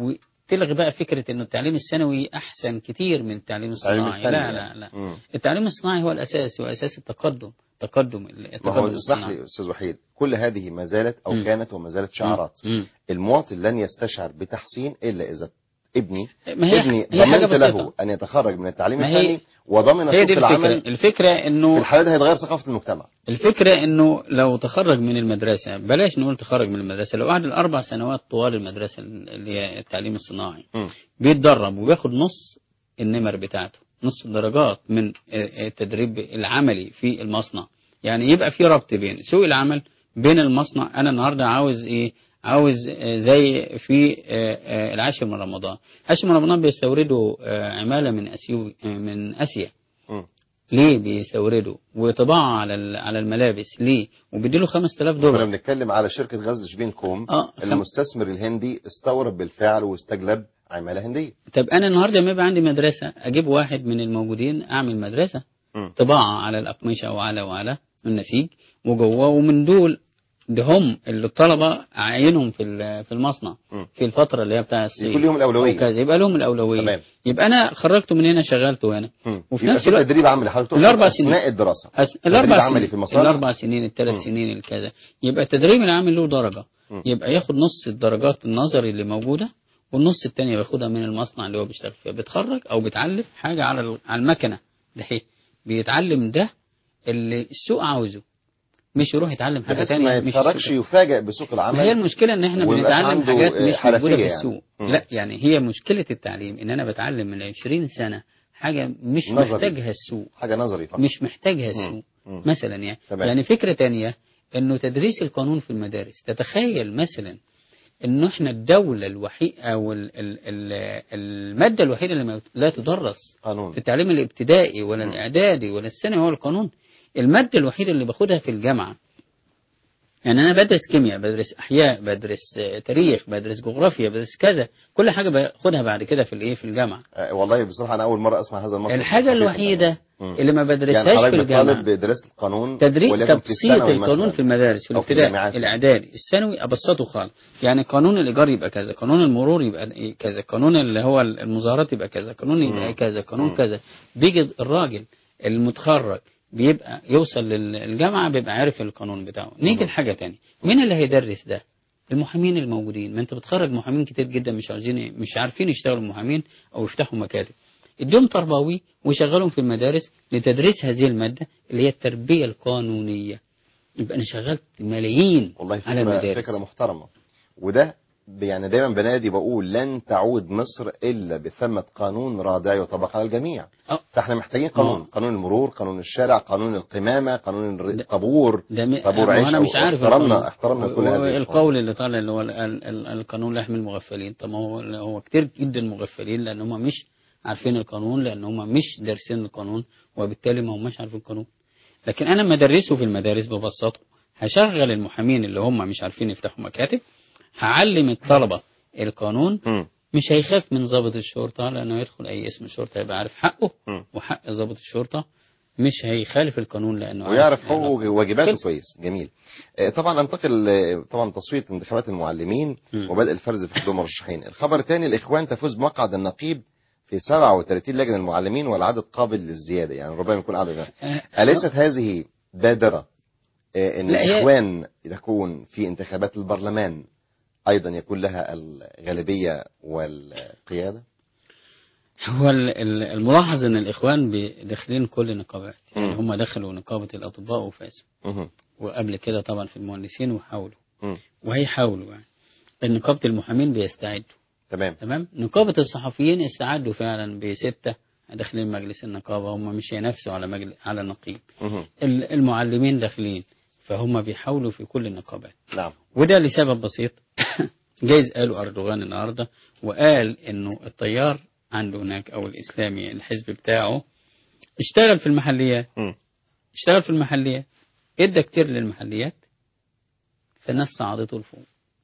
تلغي بقى فكره انه التعليم الثانوي احسن كتير من التعليم التعليم الصناعي الفني لا لا يعني. لا مم. التعليم الصناعي هو الاساس هو اساس التقدم تقدم ال- ما هو التقدم اسمح الصناعي لي استاذ وحيد كل هذه ما زالت او مم. كانت وما زالت شعارات مم. المواطن لن يستشعر بتحسين الا اذا ابني ما هي ابني هي حاجه ضمنت له بسيطه ان يتخرج من التعليم ما هي- الفني وضمن هي دي سوق العمل الفكره الفكره في انه الحالة دي هيتغير ثقافة المجتمع الفكرة انه لو تخرج من المدرسة بلاش نقول تخرج من المدرسة لو قعد الاربع سنوات طوال المدرسة اللي هي التعليم الصناعي مم. بيتدرب وبياخد نص النمر بتاعته نص الدرجات من التدريب العملي في المصنع يعني يبقى في ربط بين سوق العمل بين المصنع انا النهارده عاوز ايه عاوز آه، زي في آه، آه، العاشر من رمضان عاشر من رمضان بيستوردوا آه، عمالة من اسيو آه، من اسيا مم. ليه بيستوردوا وطباعة على ال- على الملابس ليه وبيديله 5000 كنا دولار بنتكلم على شركة غزل شبين كوم اه خم... المستثمر الهندي استورد بالفعل واستجلب عمالة هندية طب انا النهارده لما يبقى عندي مدرسه اجيب واحد من الموجودين اعمل مدرسه مم. طباعه على الاقمشه وعلى وعلى النسيج وجوه ومن دول ده هم اللي الطلبه عاينهم في ال- في المصنع مم. في الفتره اللي هي بتاع الصيف يكون لهم الأولوية وكذا يبقى لهم الاولويه تمام. يبقى انا خرجته من هنا شغلته هنا مم. وفي يبقى نفس في الوقت تدريب عملي حضرتك تقصد الأربع سنين. أثناء الدراسة أس... تدريب الاربع عملي سنين في المصانع؟ الاربع سنين الثلاث مم. سنين الكذا يبقى التدريب العام له درجه مم. يبقى ياخد نص الدرجات النظري اللي موجوده والنص التاني بياخدها من المصنع اللي هو بيشتغل فيه بيتخرج او بيتعلم حاجه على ال- على المكنه ده هي بيتعلم ده اللي السوق عاوزه مش يروح يتعلم حاجه بحيث ما تانية مش يتخرجش السوق. يفاجئ بسوق ما هي العمل المشكله ان احنا ويبقاش بنتعلم عنده حاجات آه، مش حرفية موجوده في يعني. السوق مم. لا يعني هي مشكله التعليم ان انا بتعلم من 20 سنه حاجه مش نظري. محتاجها السوق حاجة نظري فقط مش محتاجها مم. السوق مم. مثلا يعني تمام. يعني فكرة تانية انه تدريس القانون في المدارس تتخيل مثلا انه احنا الدولة الوحيدة او ال ال ال المادة الوحيدة اللي ما- لا تدرس قانون في التعليم الابتدائي ولا مم. الاعدادي ولا الثانوي هو القانون المادة الوحيدة اللي باخدها في الجامعة يعني انا بدرس كيمياء بدرس احياء بدرس آه، تاريخ بدرس جغرافيا بدرس كذا كل حاجة باخدها بعد كده في الايه في الجامعة آه، والله بصراحة أنا أول مرة أسمع هذا المصدر الحاجة الوحيدة مم. اللي ما يعني بدرسهاش حضرتك في الجامعة بتطالب بدراسة القانون تدريب ولكن في تبسيط الثانوي القانون مثلاً. في المدارس في أو في الابتدائي الجامعات يعني. الاعدادي الثانوي ابسطه خالص يعني قانون الايجار يبقى كذا قانون المرور يبقى إيه كذا قانون اللي هو المظاهرات يبقى كذا قانون يبقى مم. كذا قانون مم. كذا بيجي الراجل المتخرج بيبقى يوصل للجامعه بيبقى عارف القانون بتاعه نيجي مم. لحاجه تانية مين اللي هيدرس ده المحامين الموجودين ما انت بتخرج محامين كتير جدا مش عاوزين مش عارفين يشتغلوا محامين او يفتحوا مكاتب اديهم تربوي وشغلهم في المدارس لتدريس هذه الماده اللي هي التربيه القانونيه يبقى انا شغلت ملايين والله على فكرة, المدارس فكرة محترمة وده يعني دايما بنادي بقول لن تعود مصر إلا بثمة قانون رادع يطبق على الجميع أه. فاحنا محتاجين قانون آه. قانون المرور قانون الشارع قانون القمامة قانون الر- ده- الطابور ده م... طابور ما عيش انا مش عارف احترمنا القانون. احترمنا كل و- هذه القول اللي طالع اللي هو ال- ال- ال- القانون لا يحمي المغفلين طب ما هو هو كتير جدا مغفلين لان هم مش عارفين القانون لان هم مش دارسين القانون وبالتالي ما هماش عارفين القانون لكن انا لما ادرسه في المدارس ببساطه هشغل المحامين اللي هم مش عارفين يفتحوا مكاتب هعلم الطلبه القانون مم. مش هيخاف من ضابط الشرطه لانه يدخل اي اسم شرطه يبقى عارف حقه مم. وحق ضابط الشرطه مش هيخالف القانون لانه ويعرف عارف حقوقه وواجباته خلص. كويس جميل آه، طبعا انتقل آه، طبعا تصويت انتخابات المعلمين مم. وبدء الفرز في حضور المرشحين الخبر الثاني الاخوان تفوز بمقعد النقيب في 37 لجنه المعلمين والعدد قابل للزياده يعني ربما يكون عدد آه، أليست هذه بادرة آه، أن لا، هي- الإخوان تكون في انتخابات البرلمان أيضا يكون لها الغالبية والقيادة هو ال- ال- الملاحظ ان الاخوان بي- داخلين كل النقابات يعني مم. هم دخلوا نقابه الاطباء وفازوا مهم. وقبل كده طبعا في المهندسين وحاولوا مم. وهيحاولوا يعني نقابه المحامين بيستعدوا تمام تمام نقابه الصحفيين استعدوا فعلا بسته داخلين مجلس النقابه هم مش هينافسوا على مجلس على النقيب مهم. ال- المعلمين داخلين فهم بيحاولوا في كل النقابات نعم وده لسبب بسيط جايز قالوا أردوغان النهارده وقال إنه التيار عنده هناك أو الإسلامي الحزب بتاعه اشتغل في المحليات مم. اشتغل في المحليات ادى كتير للمحليات فالناس صعدته لفوق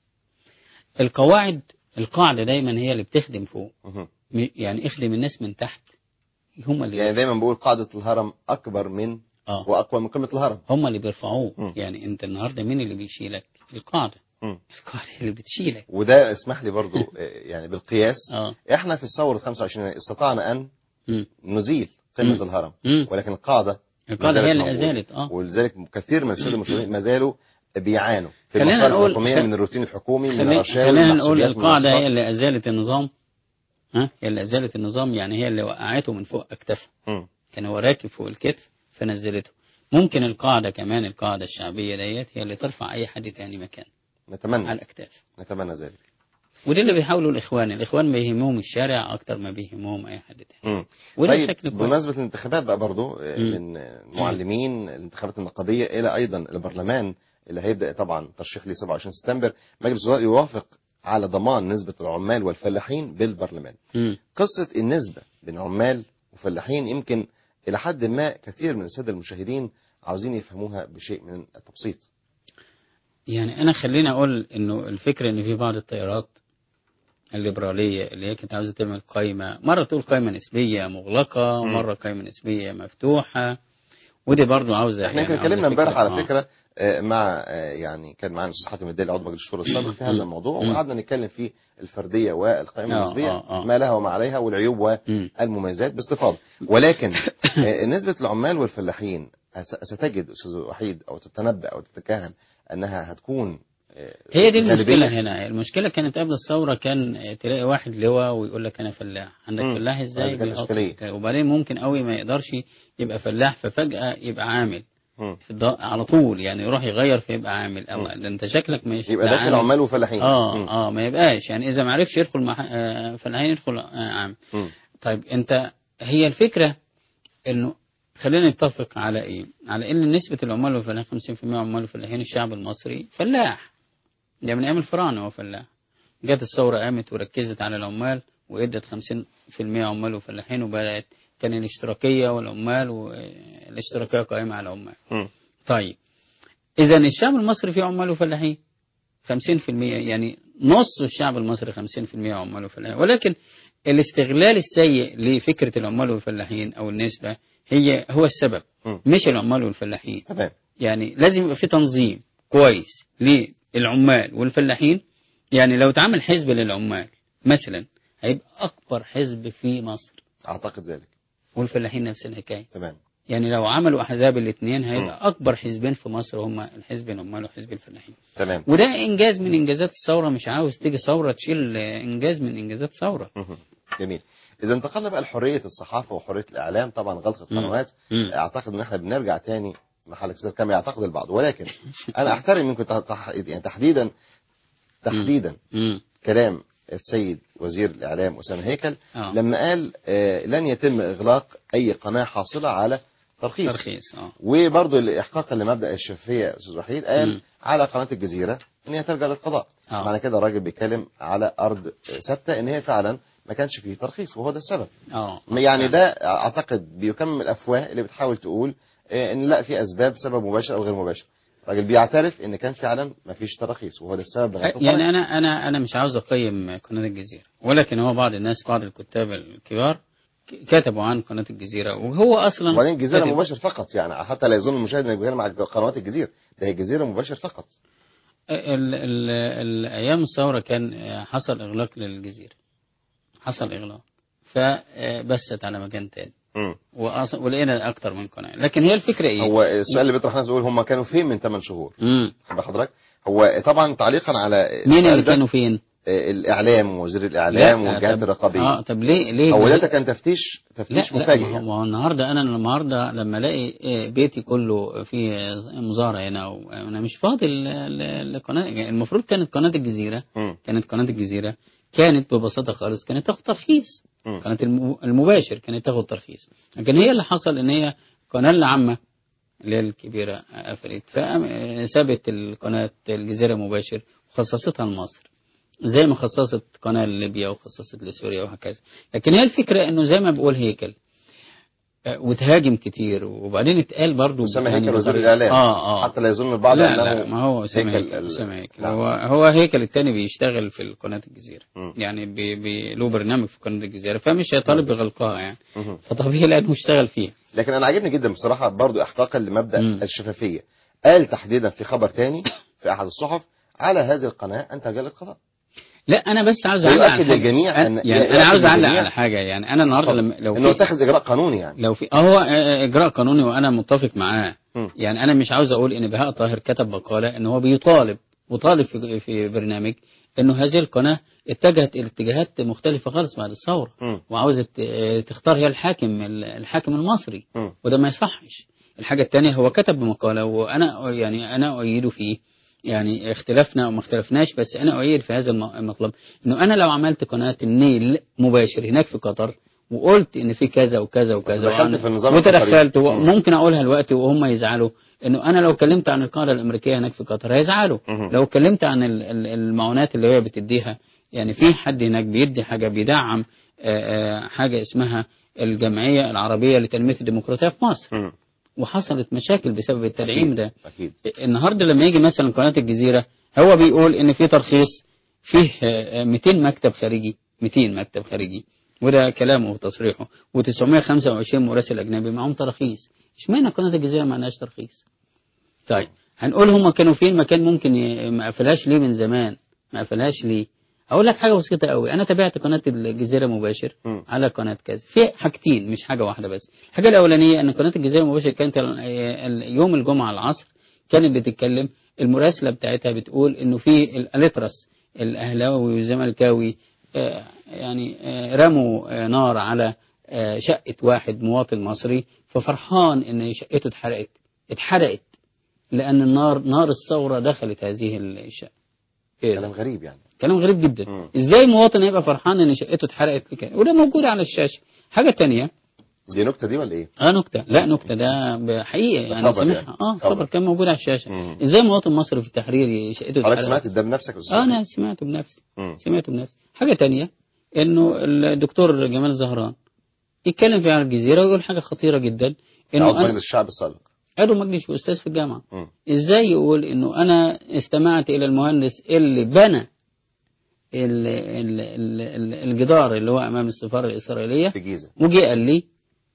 القواعد القاعدة دايما هي اللي بتخدم فوق مهم. م- يعني اخدم الناس من تحت هم اللي يعني دايما بقول قاعدة الهرم أكبر من اه وأقوى من قمة الهرم هم اللي بيرفعوه مم. يعني انت النهارده مين اللي بيشيلك القاعدة مم. القاعده هي اللي بتشيلك وده اسمح لي برضو آه، يعني بالقياس اه احنا في الثوره 25 استطعنا ان مم. نزيل قمه مم. الهرم مم. ولكن القاعده القاعده ما هي زالت اللي موجودة. ازالت اه ولذلك كثير من الساده المسلمين ما زالوا بيعانوا في خلينا المصالح نقول- الحكوميه خل- من الروتين الحكومي من خلي- الرشاوي خلينا نقول المحسوبيات، من القاعده هي المنصات. اللي ازالت النظام ها هي اللي ازالت النظام يعني هي اللي وقعته من فوق اكتافها مم. كان هو راكب فوق الكتف فنزلته ممكن القاعده كمان القاعده الشعبيه ديت هي اللي ترفع اي حد تاني مكان على نتمنى الاكتاف نتمنى ذلك وده اللي بيحاولوا الاخوان الاخوان بيهمهم الشارع اكتر ما بيهمهم اي حد تاني مم. وده طيب شكل كويس بمناسبة الانتخابات بقى برضو آه، مم. من آه، المعلمين الانتخابات النقابية إلى أيضا البرلمان اللي هيبدأ طبعا ترشيح ليه 27 سبتمبر مجلس الوزراء يوافق على ضمان نسبة العمال والفلاحين بالبرلمان مم. قصة النسبة بين عمال وفلاحين يمكن إلى حد ما كثير من السادة المشاهدين عاوزين يفهموها بشيء من التبسيط يعني انا خليني اقول انه الفكره ان في بعض التيارات الليبراليه اللي هي كانت عاوزه تعمل قائمه مره تقول قائمه نسبيه مغلقه مم. ومره قائمه نسبيه مفتوحه ودي برضو عاوزه احنا يمكن عاوزة اتكلمنا امبارح فكرة. على آه. فكره آه، مع آه، يعني كان معانا الاستاذ حاتم الدالي عضو مجلس الشورى السابق في هذا الموضوع مم. وقعدنا نتكلم في الفرديه والقائمه آه، النسبيه آه، آه. ما لها وما عليها والعيوب مم. والمميزات باستفاضه ولكن آه، نسبه العمال والفلاحين هس- ستجد استاذ وحيد او تتنبأ او تتكهن انها هتكون آه، هي دي غالبية؟ المشكله هنا المشكله كانت قبل الثوره كان تلاقي واحد لواء ويقول لك انا فلاح عندك مم. فلاح ازاي هذه كانت بيحط إشكالية. كده. وبعدين ممكن قوي ما يقدرش يبقى فلاح ففجاه يبقى عامل مم. في الض... على طول يعني يروح يغير فيبقى عامل الله ده انت شكلك مش يبقى لا داخل عامل. عمال وفلاحين اه مم. اه ما يبقاش يعني اذا ما عرفش يدخل مع آه، فلاحين يدخل آه، عام مم. طيب انت هي الفكره انه خلينا نتفق على ايه؟ على ان نسبه العمال والفلاحين 50% عمال وفلاحين الشعب المصري فلاح ده من ايام الفراعنه هو فلاح جت الثوره قامت وركزت على العمال وادت 50% عمال وفلاحين وبدات كان الاشتراكيه والعمال والاشتراكيه قائمه على العمال مم. طيب اذا الشعب المصري فيه عمال وفلاحين 50% يعني نص الشعب المصري 50% عمال وفلاحين ولكن الاستغلال السيء لفكره العمال والفلاحين او النسبه هي هو السبب مم. مش العمال والفلاحين تمام يعني لازم يبقى في تنظيم كويس للعمال والفلاحين يعني لو اتعمل حزب للعمال مثلا هيبقى اكبر حزب في مصر اعتقد ذلك والفلاحين نفس الحكايه تمام يعني لو عملوا احزاب الاثنين مم. هيبقى اكبر حزبين في مصر هما الحزب العمال وحزب الفلاحين تمام وده انجاز من انجازات الثوره مش عاوز تيجي ثوره تشيل آه، انجاز من انجازات ثوره مهم. جميل اذا انتقلنا بقى لحريه الصحافه وحريه الاعلام طبعا غلق مم. القنوات مم. اعتقد ان احنا بنرجع تاني محل اكتساب كما يعتقد البعض ولكن انا احترم منكم تح- تح- يعني تحديدا تحديدا مم. كلام السيد وزير الاعلام اسامه هيكل آه. لما قال آه، لن يتم اغلاق اي قناه حاصله على ترخيص ترخيص اه وبرضه احقاقا لمبدا الشفافيه يا استاذ وحيد قال مم. على قناه الجزيره ان هي تلجا للقضاء آه. معنى كده الراجل بيتكلم على ارض ثابته ان هي فعلا ما كانش فيه ترخيص وهو ده السبب اه يعني ده اعتقد بيكمل الافواه اللي بتحاول تقول آه، ان لا في اسباب سبب مباشر او غير مباشر الراجل بيعترف ان كان فعلا ما فيش تراخيص وهو ده السبب لغاية يعني القضاء. انا انا انا مش عاوز اقيم قناه الجزيره ولكن هو بعض الناس بعض الكتاب الكبار ك- كتبوا عن قناه الجزيره وهو اصلا وبعدين الجزيره كاتب- مباشر فقط يعني حتى لا يظن المشاهد انك بيتكلم على قنوات الجزيره ده هي الجزيره مباشر فقط ال ال ال ايام الثوره كان آه، حصل اغلاق للجزيره حصل اغلاق فبست على مكان تاني مم. وأص- ولقينا اكتر من قناه لكن هي الفكره ايه هو السؤال اللي بيطرح نفسه يقول هم كانوا فين من 8 شهور مم. خد حضرتك هو طبعا تعليقا على مين السؤال اللي ده، كانوا فين آه، الاعلام ووزير الاعلام لا، والجهات طب- الرقابيه اه طب ليه ليه هو ليه- ده كان تفتيش لا تفتيش لا مفاجئ ما هو- يعني. ما هو النهارده انا النهارده لما الاقي إيه، بيتي كله فيه مظاهره هنا وانا مش فاضي ل- ل- لقناه يعني المفروض كانت قناه الجزيره مم. كانت قناه الجزيره كانت ببساطه خالص كانت تاخد ترخيص مم. كانت الم- المباشر كانت تاخد ترخيص لكن هي اللي حصل ان هي القناه العامه اللي هي الكبيره قفلت فسابت القناه الجزيره مباشر وخصصتها لمصر زي ما خصصت قناه لليبيا وخصصت لسوريا وهكذا لكن هي الفكره انه زي ما بقول هيكل آه، وتهاجم كتير وبعدين اتقال برضو اسامه يعني هيكل وزير بطريقة- الاعلام اه اه حتى لا يظن البعض لا انه لا ما هو اسامه هيكل هيكل ال- اسامه هيكل نعم. هو هو هيكل التاني بيشتغل في قناه الجزيره مم. يعني بي بي له برنامج في قناه الجزيره فمش هيطالب بغلقها يعني مهم. فطبيعي لانه اشتغل فيها لكن انا عاجبني جدا بصراحه برضو احقاقا لمبدا مم. الشفافيه قال تحديدا في خبر تاني في احد الصحف على هذه القناه ان تلجا للقضاء لا انا بس عاوز اعلق على ويؤكد حاجة. للجميع أنا أن- يعني يؤكد انا عاوز اعلق للجميع. على حاجه يعني انا النهارده لما لو انه في اتخذ اجراء قانوني يعني لو في هو آه، اجراء قانوني وانا متفق معاه مم. يعني انا مش عاوز اقول ان بهاء طاهر كتب مقاله ان هو بيطالب وطالب في في برنامج انه هذه القناه اتجهت الى اتجاهات مختلفه خالص بعد الثوره مم. وعاوزه آه، تختار هي الحاكم الحاكم المصري مم. وده ما يصحش الحاجه الثانيه هو كتب مقاله وانا يعني انا اؤيده فيه يعني اختلفنا او ما اختلفناش بس انا اؤيد في هذا الم- المطلب انه انا لو عملت قناه النيل مباشر هناك في قطر وقلت ان في كذا وكذا وكذا ودخلت وعن- في النظام وتدخلت القطري. مم. وممكن اقولها دلوقتي وهم يزعلوا انه انا لو اتكلمت عن القاعده الامريكيه هناك في قطر هيزعلوا مهم. لو اتكلمت عن ال- ال- المعونات اللي هي بتديها يعني في حد هناك بيدي حاجه بيدعم آه، آه، حاجه اسمها الجمعيه العربيه لتنميه الديمقراطيه في مصر مم. وحصلت مشاكل بسبب التدعيم أكيد. ده اكيد النهارده لما يجي مثلا قناه الجزيره هو بيقول ان في ترخيص فيه آه، آه، 200 مكتب خارجي 200 مكتب خارجي وده كلامه وتصريحه و925 مراسل اجنبي معهم تراخيص اشمعنى قناه الجزيره ما عندهاش ترخيص طيب هنقول هم كانوا فين ما كان ممكن ي- ما قفلهاش ليه من زمان ما قفلهاش ليه اقول لك حاجه بسيطه قوي انا تابعت قناه الجزيره مباشر مم. على قناه كذا في حاجتين مش حاجه واحده بس الحاجه الاولانيه ان قناه الجزيره مباشر كانت ال- ال- يوم الجمعه العصر كانت بتتكلم المراسله بتاعتها بتقول انه في الالتراس الاهلاوي والزملكاوي آه، يعني آه، رموا آه، نار على آه، شقه واحد مواطن مصري ففرحان ان شقته اتحرقت اتحرقت لان النار نار الثوره دخلت هذه الشقه إيه ده؟ كلام غريب يعني كلام غريب جدا مم. ازاي مواطن يبقى فرحان ان شقته اتحرقت لك وده موجود على الشاشه حاجه تانية دي نكته دي ولا ايه؟ اه نكته لا نكته ده حقيقه يعني خبر سمعها يعني. اه خبر. خبر كان موجود على الشاشه مم. ازاي مواطن مصري في التحرير شقته حضرتك اتحرقت سمعت ده بنفسك يا أستاذ اه وحيد؟ انا سمعته بنفسي مم. سمعته بنفسي حاجه تانية انه الدكتور جمال زهران يتكلم في على الجزيره ويقول حاجه خطيره جدا انه عضو انا مجلس الشعب السابق عضو مجلس واستاذ في الجامعه مم. ازاي يقول انه انا استمعت الى المهندس اللي بنى ال- ال- ال- ال- الجدار اللي هو امام السفاره الاسرائيليه في جيزه وجي قال لي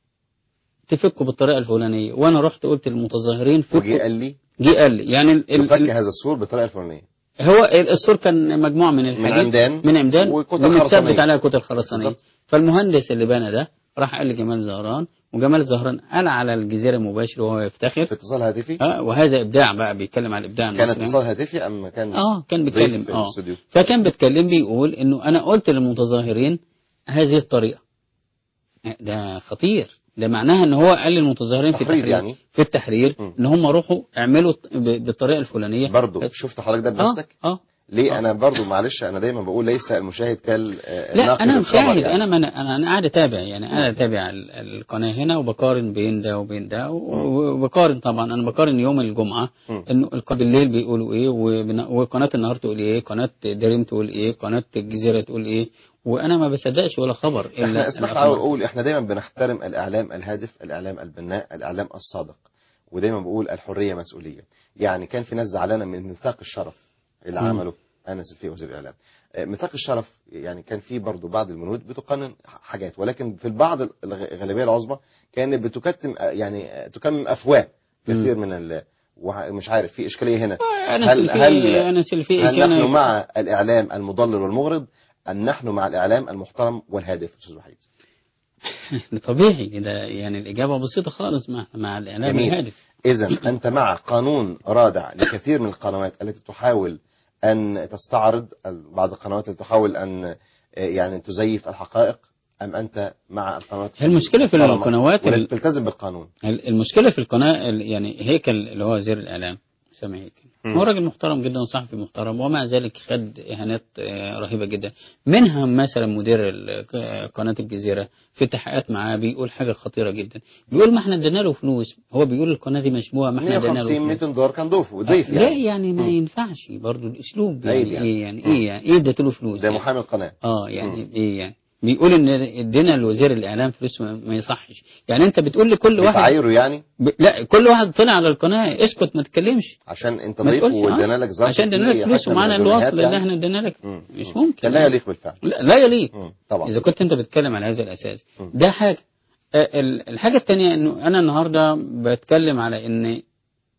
تفكوا بالطريقه الفلانيه وانا رحت قلت للمتظاهرين وجي فكوا قال لي جه قال لي يعني ال- ال- تفك هذا السور بالطريقه الفلانيه هو السور كان مجموعه من الحديد عمدان من عمدان وكتل ومتثبت خرسانية. عليها كتل خرسانيه بالظبط. فالمهندس اللي بنى ده راح قال لجمال زهران وجمال زهران قال على الجزيره مباشر وهو يفتخر في اتصال هاتفي اه وهذا ابداع بقى بيتكلم على الابداع كان المصري اتصال هاتفي ام كان اه كان ضيف بيتكلم في اه الاستوديو فكان بيتكلم بيقول انه انا قلت للمتظاهرين هذه الطريقه ده خطير ده معناها ان هو قال للمتظاهرين في تحريض التحرير يعني. في التحرير م. ان هم روحوا اعملوا ب- بالطريقه الفلانيه برضه بس- شفت حضرتك ده اه بنفسك اه ليه آه. انا برضه معلش انا دايما بقول ليس المشاهد كال آه، لا ناقد انا الخبر مشاهد يعني. انا من انا انا قاعد اتابع يعني انا اتابع ال- القناه هنا وبقارن بين ده وبين ده و- وبقارن طبعا انا بقارن يوم الجمعه مم. انه الق- بالليل بيقولوا ايه وبن- وقناه النهار تقول ايه قناه دريم تقول ايه قناه الجزيره تقول ايه وانا ما بصدقش ولا خبر الا احنا اسمح لي الأخبار. اقول احنا دايما بنحترم الاعلام الهادف الاعلام البناء الاعلام الصادق ودايما بقول الحريه مسؤوليه يعني كان في ناس زعلانه من ميثاق الشرف اللي مم. عمله انس الفقي وزير الاعلام آه، ميثاق الشرف يعني كان في برضه بعض البنود بتقنن حاجات ولكن في البعض الغ- الغالبيه العظمى كانت بتكتم آه، يعني آه، تكمم افواه كثير من ال ومش عارف في اشكاليه هنا انا هل- سلفي هل- انا سلفي هل كان نحن مع الاعلام المضلل والمغرض ام نحن مع الاعلام المحترم والهادف استاذ وحيد طبيعي ده يعني الاجابه بسيطه خالص مع مع الاعلام جميل. الهادف إذا أنت مع قانون رادع لكثير من القنوات التي تحاول أن تستعرض ال- بعض القنوات التي تحاول أن آه، يعني تزيف الحقائق أم أنت مع القنوات هي المشكلة في المحترمة القنوات والتي ال- تلتزم بالقانون ال- المشكله في القناه ال- يعني هيكل اللي هو وزير الاعلام سامي هيكل مم. هو راجل محترم جدا وصحفي محترم ومع ذلك خد اهانات آه، رهيبه جدا منها مثلا مدير ال- ق- قناه الجزيره في تحقيقات معاه بيقول حاجه خطيره جدا بيقول ما احنا ادينا له فلوس هو بيقول القناه دي مشبوهه ما احنا ادينا له 150 فلوس 200 دولار كان ضيف ضيف لا يعني يعني ما مم. ينفعش برضو الاسلوب عيب يعني, يعني. ايه يعني مم. ايه يعني ايه اديت له فلوس ده يعني. محامي القناة اه يعني مم. ايه يعني بيقول ان ادينا لوزير الاعلام فلوس ما ما يصحش يعني انت بتقول لكل واحد بتعايره يعني ب... لا كل واحد طلع على القناه اسكت ما تتكلمش عشان أنت ما ضيف تقولش آه. وادينا لك ظرف عشان ادينا فيه لك فلوس حتى من ومعانا الجنيهات الوصل اللي يعني. احنا ادينا لك مم. مش مم. ممكن كان لا يعني. يليق بالفعل لا, لا يليق مم. طبعا اذا كنت انت بتتكلم على هذا الاساس مم. ده حاجه آه، ال- الحاجه الثانيه انه انا النهارده بتكلم على ان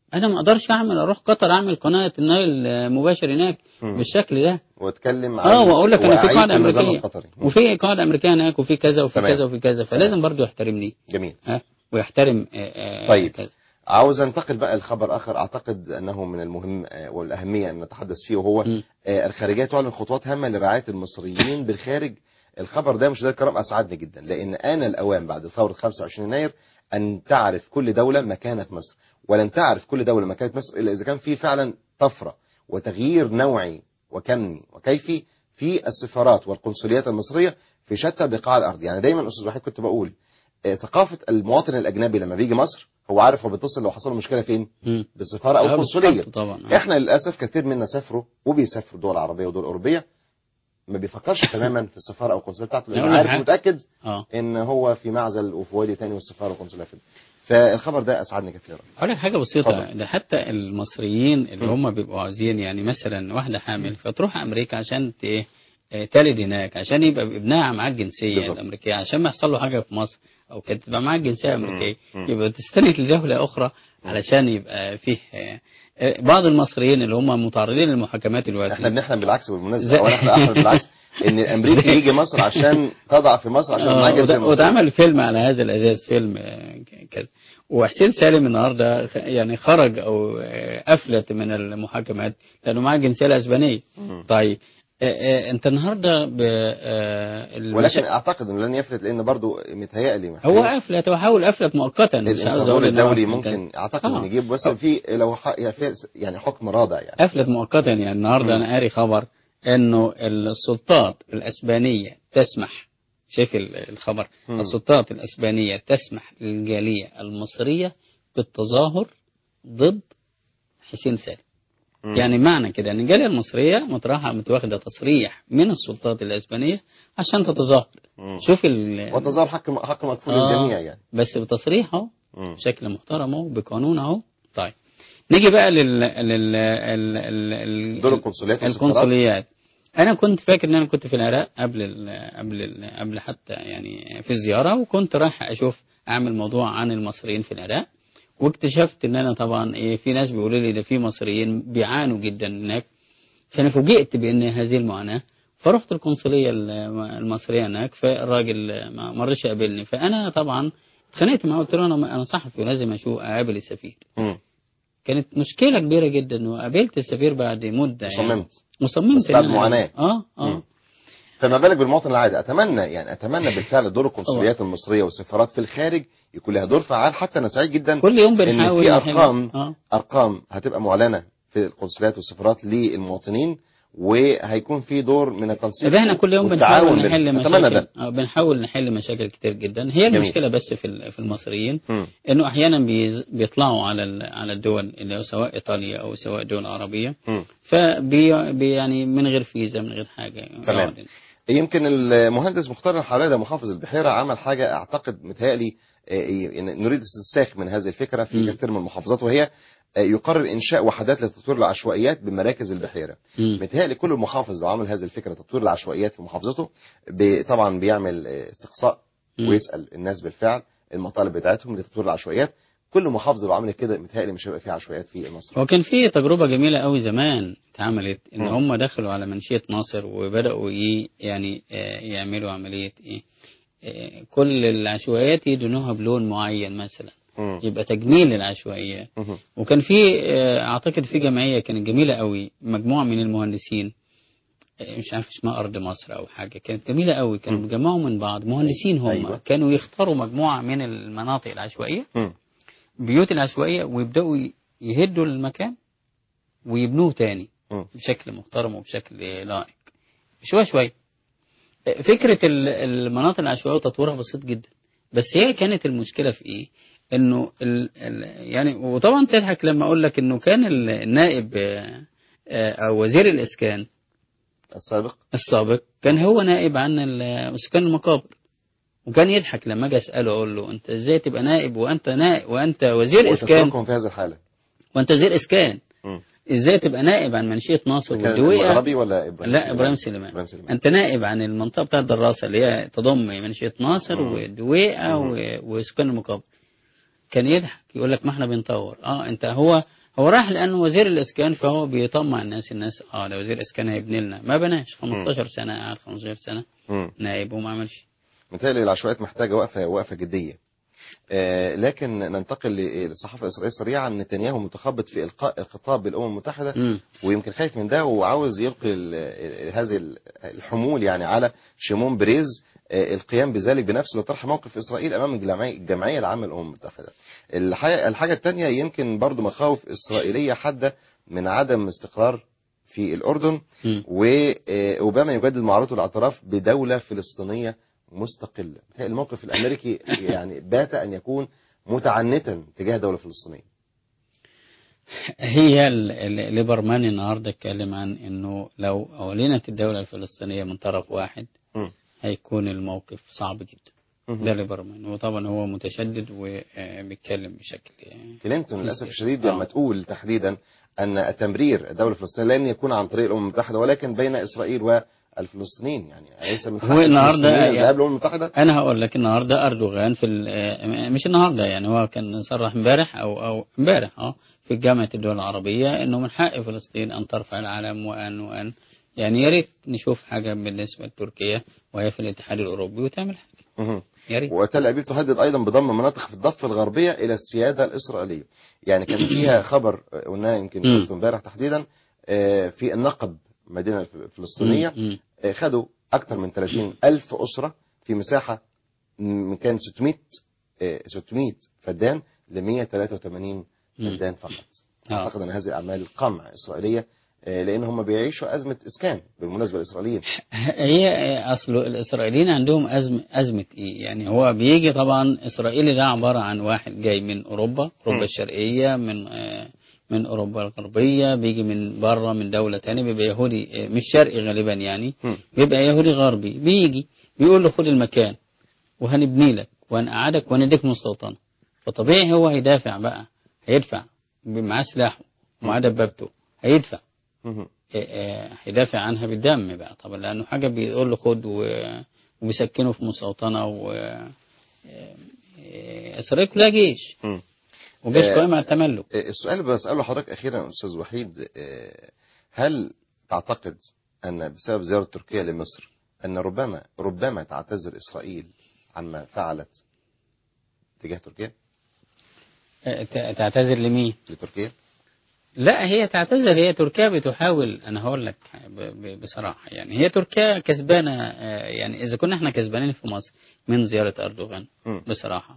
انا ما اقدرش اعمل اروح قطر اعمل قناه النايل آه، مباشر هناك مم. بالشكل ده واتكلم عن اه واقول لك انا في وأعيد قاعده النظام امريكيه القطري مم. وفي قاعده امريكيه هناك وفي كذا وفي تمام. كذا وفي كذا فلازم برضو يحترمني جميل ها ويحترم آه، آه، طيب. كذا. عاوز انتقل بقى لخبر اخر اعتقد انه من المهم آه، والاهميه ان نتحدث فيه وهو مم. آه، الخارجيه تعلن خطوات هامه لرعايه المصريين بالخارج الخبر ده مشاهدينا الكرام اسعدني جدا لان انا الاوان بعد ثوره 25 يناير ان تعرف كل دوله مكانه مصر ولن تعرف كل دوله مكانه مصر الا اذا كان في فعلا طفره وتغيير نوعي وكمي وكيفي في السفارات والقنصليات المصريه في شتى بقاع الارض يعني دايما استاذ وحيد كنت بقول آه، ثقافه المواطن الاجنبي لما بيجي مصر هو عارف هو بيتصل لو حصل له مشكله فين مم. بالسفاره او آه، القنصليه بالظبط طبعا آه. احنا للاسف كثير منا سافروا وبيسافروا دول عربيه ودول اوروبيه ما بيفكرش تماما في السفاره او القنصليه بتاعته لانه أقول لك عارف حاجة. متاكد اه ان هو في معزل وفي وادي تاني والسفاره والقنصليه فين فالخبر ده اسعدني كثيرا اقول لك حاجه بسيطه اتفضل. ده حتى المصريين اللي مم. هم بيبقوا عاوزين يعني مثلا واحده حامل فتروح امريكا عشان ت- ايه آه، تلد هناك عشان يبقى ابنها معاه الجنسيه بالظبط. الامريكيه عشان ما يحصل له حاجه في مصر او كانت تبقى معاه الجنسيه الامريكيه مم. يبقى تستند لدوله اخرى علشان يبقى فيه آه، آه، بعض المصريين اللي هم متعرضين للمحاكمات دلوقتي احنا بنحلم بالعكس بالمناسبه زي- او احنا احلم بالعكس ان الامريكي زي- يجي مصر عشان تضع في مصر عشان معاه آه، جنسيه وت- مصرية. واتعمل فيلم على هذا الاساس فيلم آه، ك- كذا وحسين سالم النهارده خ- يعني خرج او آه، افلت من المحاكمات لانه معاه الجنسيه الاسبانيه مم. طيب آه، آه، انت النهارده ب آه، المشا- ولكن اعتقد انه لن يفلت لان برضو متهيألي هو افلت هو حاول افلت مؤقتا مش عاوز الانتظار اقول إن هو الدولي أفلت. ممكن اعتقد آه. ان يجيب بس في لو ح- يعني في- يعني حكم رادع يعني افلت مؤقتا يعني النهارده مم. انا قاري خبر انه السلطات الاسبانيه تسمح شايف ال- الخبر مم. السلطات الاسبانيه تسمح للجاليه المصريه بالتظاهر ضد حسين سالم مم. يعني معنى كده ان الجاليه المصريه متراحه متواخده تصريح من السلطات الاسبانيه عشان تتظاهر مم. شوف ال وتظاهر حق حق مكفول آه. للجميع يعني بس بتصريح اهو مم. بشكل محترم اهو بقانون اهو طيب نيجي بقى لل لل ال... ال... ال... دور القنصليات والسفارات القنصليات انا كنت فاكر ان انا كنت في العراق قبل ال قبل ال قبل حتى يعني في الزياره وكنت رايح اشوف اعمل موضوع عن المصريين في العراق واكتشفت ان انا طبعا ايه في ناس بيقولوا لي ده في مصريين بيعانوا جدا هناك فانا فوجئت بان هذه المعاناه فرحت القنصليه الم- المصريه هناك فالراجل ما ما رضيش يقابلني فانا طبعا اتخانقت معاه قلت له انا انا صحفي ولازم اشوف اقابل السفير مم. كانت مشكله كبيره جدا وقابلت السفير بعد مده يعني صممت مصممت بس بعد إن أنا- معاناة. اه اه مم. فما بالك بالمواطن العادي اتمنى يعني اتمنى بالفعل دور القنصليات المصريه والسفارات في الخارج يكون لها دور فعال حتى انا سعيد جدا كل يوم ان بنحاول في نحل- ارقام اه ارقام هتبقى معلنه في القنصليات والسفارات للمواطنين وهيكون في دور من التنسيق طب احنا كل يوم والتعاون بنحاول بينهم. نحل اتمنى مشاكل ده آه بنحاول نحل مشاكل كتير جدا هي جميل. المشكله بس في ال- في المصريين مم. انه احيانا بيز- بيطلعوا على ال- على الدول اللي هو سواء ايطاليا او سواء دول عربيه مم. فبي بي- يعني من غير فيزا من غير حاجه تمام. يقعد. يمكن المهندس مختار الحلاده محافظ البحيره عمل حاجه اعتقد متهيألي آه، يعني نريد استنساخ من هذه الفكره في مم. كثير من المحافظات وهي آه، يقرر انشاء وحدات لتطوير العشوائيات بمراكز البحيره مم. متهيألي كل محافظ لو عمل هذه الفكره تطوير العشوائيات في محافظته ب- طبعا بيعمل آه، استقصاء مم. ويسال الناس بالفعل المطالب بتاعتهم لتطوير العشوائيات كل محافظه لو عملت كده متهيألي مش هيبقى فيه عشوائيات في مصر هو كان في تجربة جميلة قوي زمان اتعملت ان مم. هم دخلوا على منشية ناصر وبدأوا ي- يعني آه، يعملوا عملية ايه آه، كل العشوائيات يدهنوها بلون معين مثلا مم. يبقى تجميل للعشوائيات مم. وكان في آه، اعتقد في جمعية كانت جميلة قوي مجموعة من المهندسين آه، مش عارف اسمها ارض مصر او حاجة كانت جميلة قوي كانوا مم. بيجمعوا من بعض مهندسين هم أيوة. كانوا يختاروا مجموعة من المناطق العشوائية مم. بيوت العشوائية ويبدأوا ي- يهدوا المكان ويبنوه تاني مم. بشكل محترم وبشكل لائق شوية شوية فكرة ال- المناطق العشوائية وتطويرها بسيط جدا بس هي كانت المشكلة في ايه انه ال ال يعني وطبعا تضحك لما اقول لك انه كان ال- النائب آه، آه، او وزير الاسكان السابق السابق كان هو نائب عن ال- سكان المقابر وكان يضحك لما اجي اساله اقول له انت ازاي تبقى نائب وانت نائب وانت وزير اسكان وتتركهم في هذه الحاله وانت وزير اسكان مم. ازاي تبقى نائب عن منشيه ناصر كان والدويقه المغربي ولا ابراهيم لا ابراهيم سليمان ابراهيم سليمان انت نائب عن المنطقه بتاعت دراسه اللي هي تضم منشيه ناصر مم. والدويقه مم. و- وسكان المقابر كان يضحك يقول لك ما احنا بنطور اه انت هو هو راح لانه وزير الاسكان فهو بيطمع الناس الناس اه ده وزير اسكان هيبني لنا ما بناش 15 سنه قاعد 15 سنه مم. نائب وما عملش متهيألي العشوائيات محتاجة وقفة وقفة جدية آه، لكن ننتقل للصحافة الإسرائيلية سريعا نتنياهو متخبط في إلقاء الخطاب بالأمم المتحدة مم. ويمكن خايف من ده وعاوز يلقي ال- ال- هذه ال- الحمول يعني على شيمون بريز آه، القيام بذلك بنفسه لطرح موقف إسرائيل أمام الجمعية الجمعية العامة للأمم المتحدة الحاجة, الحاجة الثانية يمكن برضو مخاوف إسرائيلية حادة من عدم استقرار في الأردن مم. وأوباما يجدد معارضته الاعتراف بدولة فلسطينية مستقلة الموقف الأمريكي يعني بات أن يكون متعنتا تجاه دولة فلسطينية هي ال- ال- ليبرمان النهارده اتكلم عن انه لو اعلنت الدوله الفلسطينيه من طرف واحد مم. هيكون الموقف صعب جدا مم. ده ليبرمان وطبعا هو متشدد وبيتكلم بشكل كلينتون للأسف الشديد آه. لما تقول تحديدا أن تمرير الدولة الفلسطينية لن يكون عن طريق الأمم المتحدة ولكن بين إسرائيل والفلسطينيين يعني ليس من حق هو النهاردة الفلسطينيين يعني- الذهاب للأمم المتحدة انا هقول لك النهارده اردوغان في ال- مش النهارده يعني هو كان صرح امبارح او او امبارح اه في جامعه الدول العربيه انه من حق فلسطين ان ترفع العلم وان وان يعني يا ريت نشوف حاجه بالنسبه لتركيا وهي في الاتحاد الاوروبي وتعمل حاجه مهم. يا ريت وتل أبيب تهدد أيضا بضم مناطق في الضفة الغربية إلى السيادة الإسرائيلية يعني كان فيها خبر آه، قلناه يمكن مم. قلته امبارح تحديدا آه، في النقب مدينة الفلسطينية مم. آه، خدوا أكثر من 30 ألف أسرة في مساحة من كان 600 آه، 600 فدان ل 183 مم. فدان فقط آه. أعتقد أن هذه أعمال قمع إسرائيلية آه، لأن هم بيعيشوا أزمة إسكان بالمناسبة الإسرائيليين هي اصل الاسرائيليين عندهم ازمه ازمه ايه يعني هو بيجي طبعا اسرائيلي ده عباره عن واحد جاي من اوروبا مم. اوروبا الشرقيه من آه، من اوروبا الغربيه بيجي من بره من دوله تانية بيبقى يهودي آه، مش شرقي غالبا يعني مم. بيبقى يهودي غربي بيجي بيقول له خد المكان وهنبني لك وهنقعدك وهنديك مستوطنه فطبيعي هو هيدافع بقى هيدفع معاه سلاحه ومعاه دبابته هيدفع مهم. آه، هيدافع عنها بالدم بقى طبعا لانه حاجه بيقول له خد و- وبيسكنه في مستوطنه و آه، آه، اسرائيل كلها جيش مم. وجيش آه، قائم على التملك آه، السؤال اللي بسأله حضرتك أخيرا أستاذ وحيد آه، هل تعتقد أن بسبب زيارة تركيا لمصر أن ربما ربما تعتذر إسرائيل عما فعلت تجاه تركيا آه، ت- تعتذر لمين؟ لتركيا لا هي تعتذر هي تركيا بتحاول انا هقول لك ب- ب- بصراحه يعني هي تركيا كسبانه آه، يعني اذا كنا احنا كسبانين في مصر من زياره اردوغان مم. بصراحه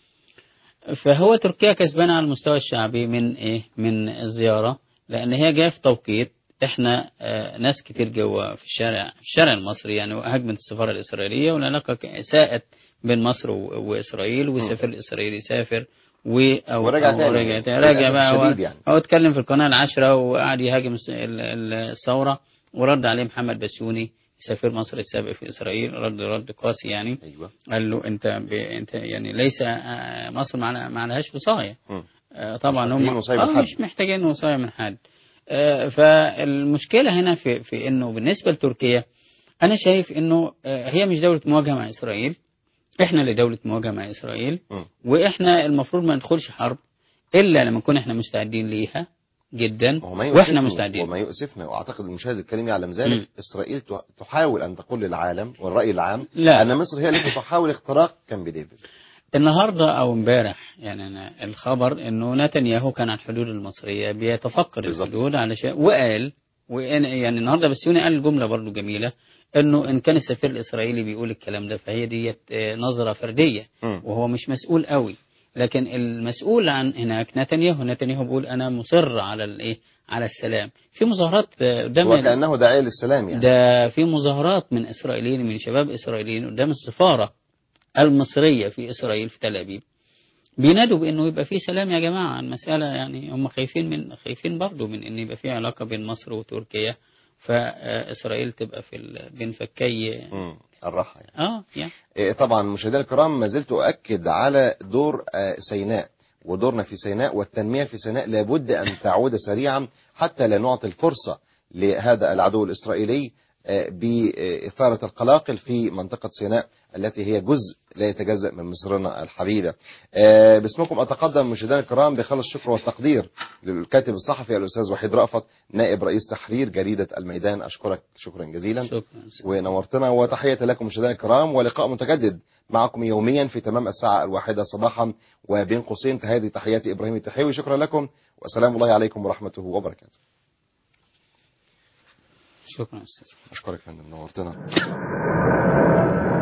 فهو تركيا كسبانه على المستوى الشعبي من ايه من الزياره لان هي جايه في توقيت احنا آه، ناس كتير جوه في الشارع في الشارع المصري يعني هجمت السفاره الاسرائيليه والعلاقه ك- ساءت بين مصر و- واسرائيل والسفير الاسرائيلي سافر و أو ورجع أو تاني. رجع تاني راجع للأسف بقى هو- الشديد يعني. هو اتكلم في القناه العاشره وقعد يهاجم الس- ال- ال- الثوره ورد عليه محمد بسيوني سفير مصر السابق في اسرائيل رد رد قاسي يعني أيوة قال له انت ب... انت يعني ليس آه، مصر معنا- ما عليهاش وصايه مم. آه، طبعا مش هم محتاجين وصاية من آه حد. مش محتاجين وصايه من حد آه، فالمشكله هنا في في انه بالنسبه لتركيا انا شايف انه آه، هي مش دوله مواجهه مع اسرائيل احنا اللي دوله مواجهه مع اسرائيل مم. واحنا المفروض ما ندخلش حرب الا لما نكون احنا مستعدين ليها جدا وما واحنا يؤسفني مستعدين وما يؤسفنا واعتقد المشاهد الكريم يعلم ذلك مم. اسرائيل ت- تحاول ان تقول للعالم والراي العام لا. ان مصر هي التي تحاول اختراق كامب ديفيد النهارده او امبارح يعني أنا الخبر انه نتنياهو كان على الحدود المصريه بيتفقد بالظبط. الحدود علشان وقال وإن يعني النهارده بسيوني قال جمله برضو جميله انه ان كان السفير الاسرائيلي بيقول الكلام ده فهي ديت آه، نظره فرديه مم. وهو مش مسؤول قوي لكن المسؤول عن هناك نتنياهو نتنياهو بيقول انا مصر على الايه على السلام في مظاهرات آه، قدام ال- وكانه داعيه للسلام يعني ده في مظاهرات من اسرائيليين من شباب اسرائيليين قدام السفاره المصريه في اسرائيل في تل ابيب بينادوا بانه يبقى في سلام يا جماعه المساله يعني هم خايفين من خايفين برضه من ان يبقى في علاقه بين مصر وتركيا فاسرائيل تبقى في ال- بين فكي مم. الراحه يعني اه يعني إيه، طبعا مشاهدينا الكرام ما زلت أؤكد على دور آه، سيناء ودورنا في سيناء والتنمية في سيناء لابد أن تعود سريعا حتى لا نعطي الفرصة لهذا العدو الإسرائيلي آه، بإثارة القلاقل في منطقة سيناء التي هي جزء لا يتجزأ من مصرنا الحبيبة آه، باسمكم أتقدم مشاهدينا الكرام بخلص الشكر والتقدير للكاتب الصحفي الأستاذ وحيد رأفت نائب رئيس تحرير جريدة الميدان أشكرك شكرا جزيلا شكرا ونورتنا وتحية لكم مشاهدينا الكرام ولقاء متجدد معكم يوميا في تمام الساعة الواحدة صباحا وبين قوسين هذه تحياتي إبراهيم التحيوي شكرا لكم وسلام الله عليكم ورحمته وبركاته شكرا أستاذ أشكرك فندم نورتنا